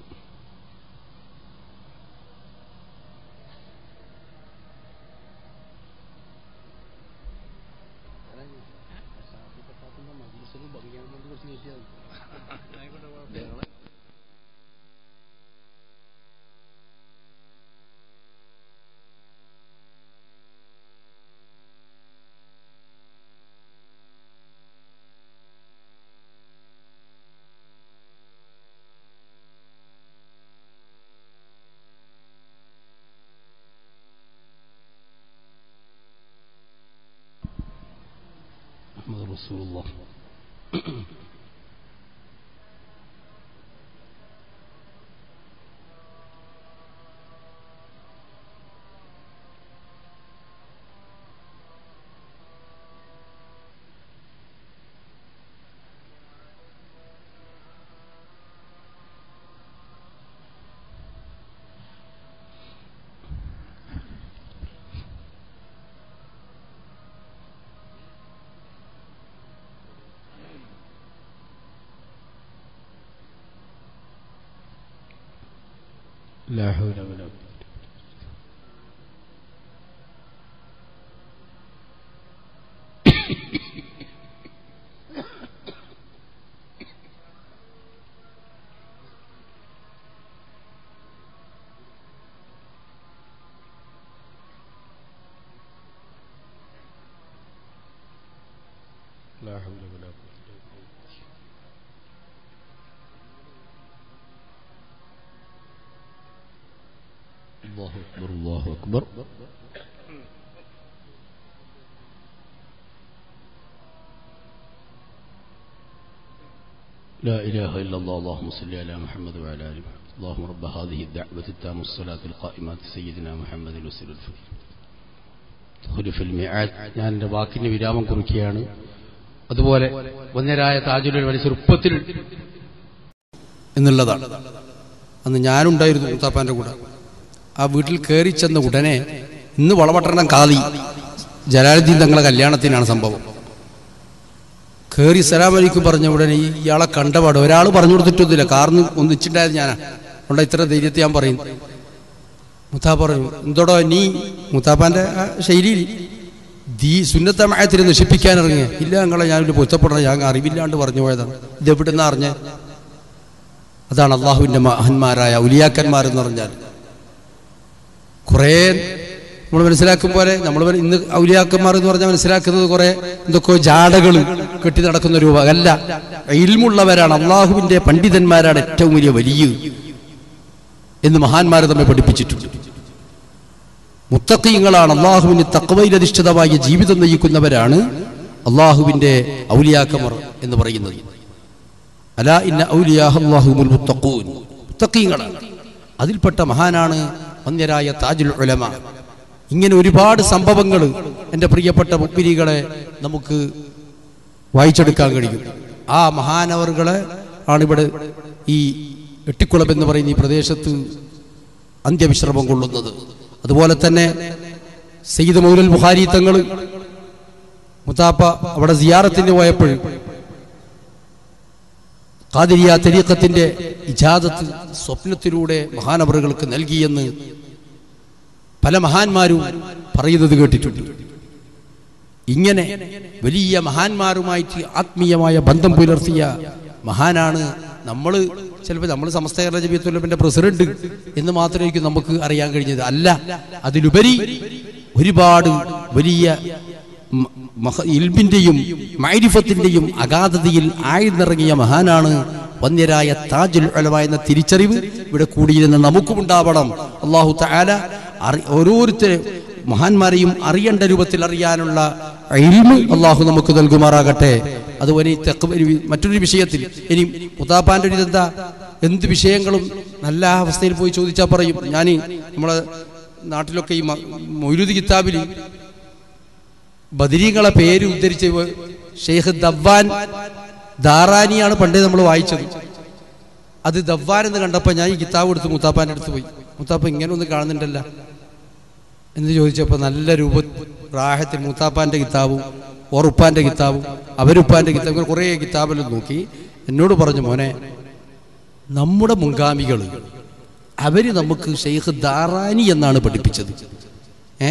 محمد رسول الله لا حول ولا قوة لا حول ولا قوة إلا بالله الله أكبر الله أكبر لا إله إلا الله اللهم صل على محمد وعلى آل محمد اللهم رب هذه الدعوة التامة الصلاة القائمات سيدنا محمد الوسيل الفقير ഖുലുഫ് الميعاد ഞാൻ എൻ്റെ വാക്കിന് വിരാമം കുറിക്കുകയാണ് അതുപോലെ വന്യരായ താജുൽ വലിയ ചെറുപ്പത്തിൽ എന്നുള്ളതാണ് അന്ന് ഞാനുണ്ടായിരുന്നു മുത്താപ്പാന്റെ കൂടെ ആ വീട്ടിൽ കയറി ചെന്ന ഉടനെ ഇന്ന് വളപട്ടണം കാതി ജലാലുദ്ദീൻ തങ്ങളെ കല്യാണത്തിനാണ് സംഭവം കയറി സലാമലിക്ക് പറഞ്ഞ ഉടനെ ഈ ഇയാളെ കണ്ടപാട് ഒരാൾ പറഞ്ഞു കൊടുത്തിട്ടൊന്നുമില്ല കാർന്ന് ഒന്നിച്ചിണ്ടായത് ഞാനാ അതുകൊണ്ട് ഇത്ര ധൈര്യത്തെ ഞാൻ പറയും മുത്താ പറഞ്ഞു എന്തോടോ നീ മുത്താപ്പാന്റെ ആ ശൈലിയിൽ ദീ സുന്നത്തമയത്തിന് നശിപ്പിക്കാൻ ഇറങ്ങിയ ഇല്ല ഞങ്ങളെ ഞാനൊരു പൊരുത്തപ്പെടണം ഞാൻ അറിവില്ലാണ്ട് പറഞ്ഞു പോയതാണ് ഇത് എവിടുന്ന അറിഞ്ഞ അതാണ് അള്ളാഹുവിന്റെ മഹന്മാരായ ഉലിയാക്കന്മാരെന്ന് പറഞ്ഞാൽ കുറേ നമ്മൾ മനസ്സിലാക്കും പോലെ നമ്മൾ ഇന്ന് ഔലിയാക്കന്മാർ എന്ന് പറഞ്ഞാൽ മനസ്സിലാക്കുന്നത് കുറെ എന്തൊക്കെയോ ജാടകൾ കെട്ടി നടക്കുന്ന രൂപ അല്ല ഇൽമുള്ളവരാണ് അള്ളാഹുവിന്റെ പണ്ഡിതന്മാരാണ് ഏറ്റവും വലിയ വലിയ എന്ന് മഹാന്മാർ നമ്മെ പഠിപ്പിച്ചിട്ടുണ്ട് മുത്തക്കീങ്ങളാണ് അള്ളാഹുവിന് തക്കവയിലധിഷ്ഠിതമായ ജീവിതം നയിക്കുന്നവരാണ് അള്ളാഹുവിന്റെ ഔലിയാക്കമർ എന്ന് പറയുന്നത് അല ഇന്ന ഔലിയാഹുൽ മുത്തഖൂൻ മുത്തഖീങ്ങളാണ് അതിൽപ്പെട്ട മഹാനാണ് വന്യരായ താജുൽ ഉലമ ഇങ്ങനെ ഒരുപാട് സംഭവങ്ങൾ എൻ്റെ പ്രിയപ്പെട്ട മുപ്പിരികളെ നമുക്ക് വായിച്ചെടുക്കാൻ കഴിയും ആ മഹാനവറുകളെ ആണിവിടെ ഈ എട്ടിക്കുളം എന്ന് പറയുന്ന ഈ പ്രദേശത്ത് അന്ത്യവിശ്രമം കൊള്ളുന്നത് അതുപോലെ തന്നെ സയ്യിദ് മൗലൽ ബുഹാരി തങ്ങൾ മുത്താപ്പ അവിടെ സിയാറത്തിന് പോയപ്പോൾ ഖാദിരിയ തരീഖത്തിന്റെ ഇജാദത്ത് സ്വപ്നത്തിലൂടെ മഹാനവറുകൾക്ക് നൽകിയെന്ന് പല മഹാന്മാരും പറയുന്നത് കേട്ടിട്ടുണ്ട് ഇങ്ങനെ വലിയ മഹാന്മാരുമായിട്ട് ആത്മീയമായ ബന്ധം പുലർത്തിയ മഹാനാണ് നമ്മൾ ചിലപ്പോൾ നമ്മൾ സമസ്ത കേരള ജബിയത്തുലബിന്റെ പ്രസിഡന്റ് എന്ന് മാത്രമായിരിക്കും നമുക്ക് അറിയാൻ കഴിഞ്ഞത് അല്ല അതിലുപരി ഒരുപാട് വലിയ മ- മഹ- ഇൽമിന്റെയും മൈരിഫത്തിന്റെയും അഗാധതയിൽ ആഴ്ന്നിറങ്ങിയ മഹാനാണ് വന്യരായ താജുൽ ഉലമ എന്ന തിരിച്ചറിവ് ഇവിടെ കൂടിയിരുന്ന നമുക്കും ഉണ്ടാവണം അള്ളാഹു താല ഓരോരുത്തരെ മഹാന്മാരെയും അറിയേണ്ട രൂപത്തിൽ അറിയാനുള്ള ഇൽമ് അള്ളാഹു നമുക്ക് നൽകുമാറാകട്ടെ അതുപോലെ ഈ തെക്ക് ഒരു വി- മറ്റൊരു വിഷയത്തിൽ ഇനി മുത്താപ്പാന്റെ ഒരു ഇതെന്താ എന്ത് വിഷയങ്ങളും നല്ല അവസ്ഥയിൽ പോയി ചോദിച്ചാൽ പറയും ഞാൻ നമ്മളെ നാട്ടിലൊക്കെ ഈ മ- മൗലൂദ് കിതാബിൽ ബദരീങ്ങളെ പേര് ഉദ്ധരിച്ച് ഷെയ്ഖ് ദവ്വാൻ ദാറാനിയാണ് പണ്ടേ നമ്മൾ വായിച്ചത് അത് ദവ്വാൻ എന്ന് കണ്ടപ്പോൾ ഞാൻ ഈ കിതാബ് എടുത്ത് മുത്താപ്പാൻ്റെ അടുത്ത് പോയി മുത്താപ്പ ഇങ്ങനെ ഒന്നും കാണുന്നുണ്ടല്ല എന്ന് ചോദിച്ചപ്പോൾ നല്ല രൂപ റാഹത്തിൽ മുത്താപ്പാൻ്റെ കിതാബും ഓറുപ്പാൻ്റെ കിതാബും അവരുപ്പാൻ്റെ കിതാബും ഇങ്ങനെ കുറേ കിതാബെല്ലാം നോക്കി എന്നോട് പറഞ്ഞു മോനെ നമ്മുടെ മുൻഗാമികൾ അവര് നമുക്ക് ഷെയ്ഖ് ദാറാനി എന്നാണ് പഠിപ്പിച്ചത് ഏ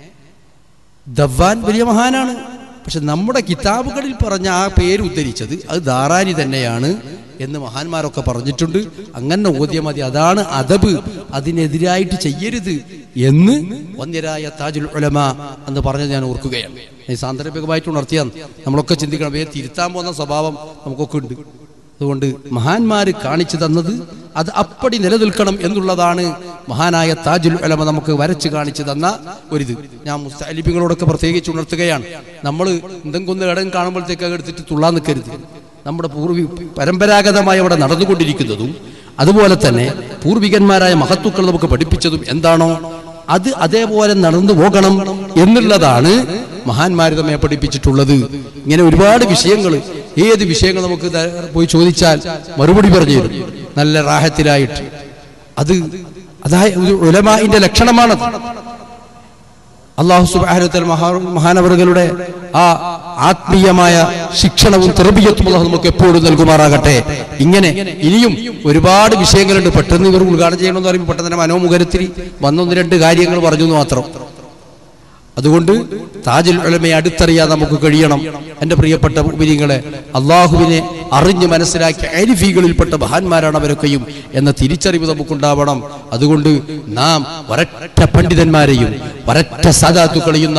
ദവാൻ വലിയ മഹാനാണ് പക്ഷെ നമ്മുടെ കിതാബുകളിൽ പറഞ്ഞ ആ പേര് ഉദ്ധരിച്ചത് അത് ദാറാനി തന്നെയാണ് എന്ന് മഹാന്മാരൊക്കെ പറഞ്ഞിട്ടുണ്ട് അങ്ങനെ ഓദ്യ മതി അതാണ് അദബ് അതിനെതിരായിട്ട് ചെയ്യരുത് എന്ന് വന്യരായ താജുൽ ഉലമ എന്ന് പറഞ്ഞത് ഞാൻ ഓർക്കുകയാണ് ഈ സാന്ദർഭികമായിട്ട് ഉണർത്തിയാൽ നമ്മളൊക്കെ ചിന്തിക്കണം വേ തിരുത്താൻ പോകുന്ന സ്വഭാവം നമുക്കൊക്കെ ഉണ്ട് അതുകൊണ്ട് മഹാന്മാര് കാണിച്ചു തന്നത് അത് അപ്പടി നിലനിൽക്കണം എന്നുള്ളതാണ് മഹാനായ താജുൽ ഉലമ നമുക്ക് വരച്ച് കാണിച്ചു തന്ന ഒരിത് ഞാൻ മുസ്താലിബികളോടൊക്കെ പ്രത്യേകിച്ച് ഉണർത്തുകയാണ് നമ്മൾ എന്തെങ്കിലും ഒന്ന് ഇടം കാണുമ്പോഴത്തേക്ക് എടുത്തിട്ട് തുള്ളാൻ നിൽക്കരുത് നമ്മുടെ പൂർവി പരമ്പരാഗതമായി അവിടെ നടന്നുകൊണ്ടിരിക്കുന്നതും അതുപോലെ തന്നെ പൂർവികന്മാരായ മഹത്തുക്കൾ നമുക്ക് പഠിപ്പിച്ചതും എന്താണോ അത് അതേപോലെ നടന്നു പോകണം എന്നുള്ളതാണ് മഹാന്മാർ നമ്മെ പഠിപ്പിച്ചിട്ടുള്ളത് ഇങ്ങനെ ഒരുപാട് വിഷയങ്ങൾ ഏത് വിഷയങ്ങൾ നമുക്ക് ദ- പോയി ചോദിച്ചാൽ മറുപടി പറഞ്ഞു തരും നല്ല റാഹത്തിലായിട്ട് അത് അതായത് ഒരു ഉലമാന്റെ ലക്ഷണമാണ് അള്ളാഹു സുബാനത്തൽ മഹാനവറുകളുടെ ആ ആത്മീയമായ ശിക്ഷണവും തെറബിയത്തും അള്ളാഹു നമുക്ക് എപ്പോഴും നൽകുമാറാകട്ടെ ഇങ്ങനെ ഇനിയും ഒരുപാട് വിഷയങ്ങളുണ്ട് പെട്ടെന്ന് ഇവർ ഉദ്ഘാടനം ചെയ്യണമെന്ന് പറയുമ്പോൾ പെട്ടെന്ന് തന്നെ മനോമുഖരത്തിൽ വന്നൊന്ന് രണ്ട് കാര്യങ്ങൾ പറഞ്ഞു എന്ന് മാത്രം അതുകൊണ്ട് താജുൽ ഉലമയെ അടുത്തറിയാൻ നമുക്ക് കഴിയണം എൻ്റെ പ്രിയപ്പെട്ട മുഅ്മിനീങ്ങളെ അള്ളാഹുവിനെ അറിഞ്ഞ് മനസ്സിലാക്കിയ അരിഫികളിൽപ്പെട്ട മഹാന്മാരാണ് അവരൊക്കെയും എന്ന തിരിച്ചറിവ് നമുക്കുണ്ടാവണം അതുകൊണ്ട് നാം ഒരൊറ്റ പണ്ഡിതന്മാരെയും ഒരൊറ്റ സാധാത്തുക്കളെയും നാം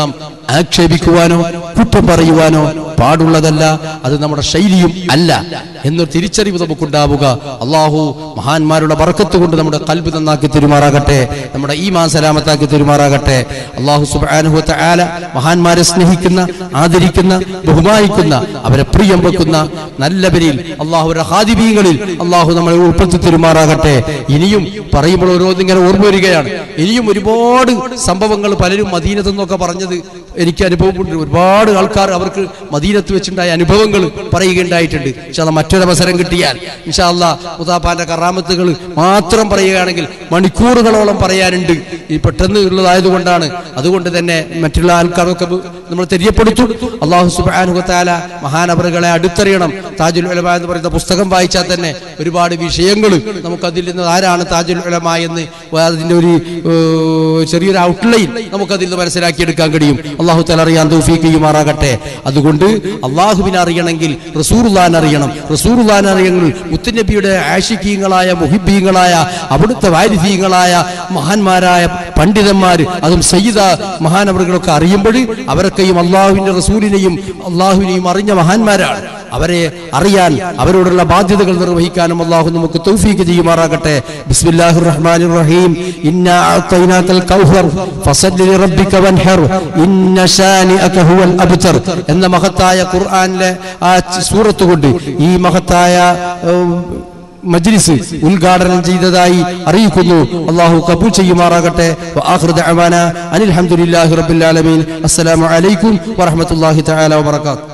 ആക്ഷേപിക്കുവാനോ കുറ്റം പറയുവാനോ പാടുള്ളതല്ല അത് നമ്മുടെ ശൈലിയും അല്ല എന്നൊരു തിരിച്ചറിവ് നമുക്കുണ്ടാവുക അള്ളാഹു മഹാന്മാരുടെ ബർക്കത്ത് കൊണ്ട് നമ്മുടെ കൽബ് നന്നാക്കി തെരുമാറാകട്ടെ നമ്മുടെ ഈ സലാമത്താക്കി തെരുമാറാകട്ടെ അള്ളാഹു സുബാനുഹത്ത ആല മഹാന്മാരെ സ്നേഹിക്കുന്ന ആദരിക്കുന്ന ബഹുമാനിക്കുന്ന അവരെ പ്രിയം വെക്കുന്ന നല്ലവരിൽ അള്ളാഹുരുടെ ഹാദിബീങ്ങളിൽ അള്ളാഹു നമ്മളെ ഉൾപ്പെടുത്തി തെരുമാറാകട്ടെ ഇനിയും പറയുമ്പോൾ ഓരോന്നിങ്ങനെ ഓർമ്മ വരികയാണ് ഇനിയും ഒരുപാട് സംഭവങ്ങൾ പലരും മദീനത്ത് നിന്നൊക്കെ പറഞ്ഞത് എനിക്ക് അനുഭവമുണ്ട് ഒരുപാട് ആൾക്കാർ അവർക്ക് മദീനത്ത് വെച്ചുണ്ടായ അനുഭവങ്ങൾ പറയുകയുണ്ടായിട്ടുണ്ട് ഇൻഷാല്ല മറ്റൊരവസരം കിട്ടിയാൽ ഇൻഷാല്ല മുതാപ്പാന്റെ കറാമത്തുകൾ മാത്രം പറയുകയാണെങ്കിൽ മണിക്കൂറുകളോളം പറയാനുണ്ട് ഈ പെട്ടെന്ന് ഉള്ളതായതുകൊണ്ടാണ് അതുകൊണ്ട് തന്നെ മറ്റുള്ള ആൾക്കാരൊക്കെ നമ്മൾ തെര്യപ്പെടുത്തും അള്ളാഹു സുബാനുഹത്താല മഹാനവറുകളെ അടുത്തറിയണം താജുൽ ഉലമ എന്ന് പറയുന്ന പുസ്തകം വായിച്ചാൽ തന്നെ ഒരുപാട് വിഷയങ്ങൾ നമുക്കതിൽ നിന്ന് ആരാണ് താജുൽ ഉലമ എന്ന് അതിന്റെ ഒരു ഏഹ്, ചെറിയൊരു ഔട്ട്ലൈൻ നമുക്കതിൽ നിന്ന് മനസ്സിലാക്കിയെടുക്കാൻ കഴിയും അള്ളാഹു താല അറിയാൻ തൗഫീഖ് ചെയ്യുമാറാകട്ടെ അതുകൊണ്ട് അള്ളാഹുവിനെ അറിയണമെങ്കിൽ റസൂറുല്ലാൻ അറിയണം റസൂറുല്ലാൻ അറിയണമെങ്കിൽ മുത്തുനബിയുടെ ആഷിക്കീങ്ങളായ മുഹിബീങ്ങളായ അവിടുത്തെ വാരിധീങ്ങളായ മഹാന്മാരായ പണ്ഡിതന്മാർ അതും സയ്യിദ മഹാനവറുകളൊക്കെ അറിയുമ്പോൾ അവരൊക്കെയും അള്ളാഹുവിന്റെ റസൂലിനെയും അള്ളാഹുവിനെയും അറിഞ്ഞ മഹാന്മാരാണ് അവരെ അറിയാൻ അവരോടുള്ള ബാധ്യതകൾ നിർവഹിക്കാനും അള്ളാഹു നമുക്ക് തൗഫീക്ക് ചെയ്യുമാറാകട്ടെ ബിസ്മില്ലാഹിർ റഹ്മാനിർ റഹീം ഇന്നാ അഅ്തൈനാകൽ കൗസർ ഫസല്ലി ലിറബ്ബിക വൻഹർ ഇന്ന ശാനിഅക ഹുവൽ അബ്തർ എന്ന മഹത്തായ ഖുർആനിലെ ആ സൂറത്ത് കൊണ്ട് ഈ മഹത്തായ ഏഹ്, മജ്ലിസ് ഉദ്ഘാടനം ചെയ്തതായി അറിയിക്കുന്നു അള്ളാഹു കബൂൽ ചെയ്യുമാറാകട്ടെ വആഖിറു ദഅവാന അനിൽ ഹംദുലില്ലാഹി റബ്ബിൽ ആലമീൻ അസ്സലാമു അലൈക്കും വറഹ്മത്തുള്ളാഹി തആല വബറകാതുഹു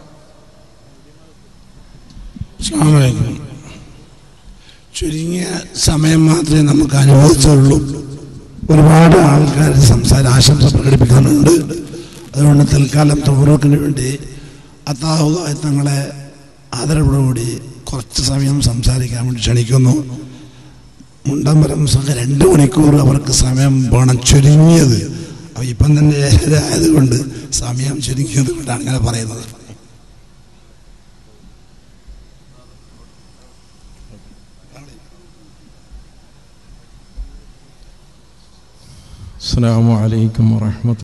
അസ്സാം വലൈക്കും ചുരുങ്ങിയ സമയം മാത്രമേ നമുക്ക് അനുഭവിച്ചുള്ളൂ ഒരുപാട് ആൾക്കാർ സംസാര ആശംസ പ്രകടിപ്പിക്കുന്നുണ്ട് അതുകൊണ്ട് തൽക്കാലം തോറക്കിന് വേണ്ടി അത്താഹു തങ്ങളെ ആദരവോടുകൂടി കുറച്ച് സമയം സംസാരിക്കാൻ വേണ്ടി ക്ഷണിക്കുന്നു മുണ്ടമ്പരം സംഘം രണ്ട് മണിക്കൂർ അവർക്ക് സമയം വേണം ചുരുങ്ങിയത് അപ്പോൾ ഇപ്പം തന്നെ ഏഴര ആയതുകൊണ്ട് സമയം ചുരുങ്ങിയത് കൊണ്ടാണ് ഇങ്ങനെ പറയുന്നത് السلام عليكم ورحمة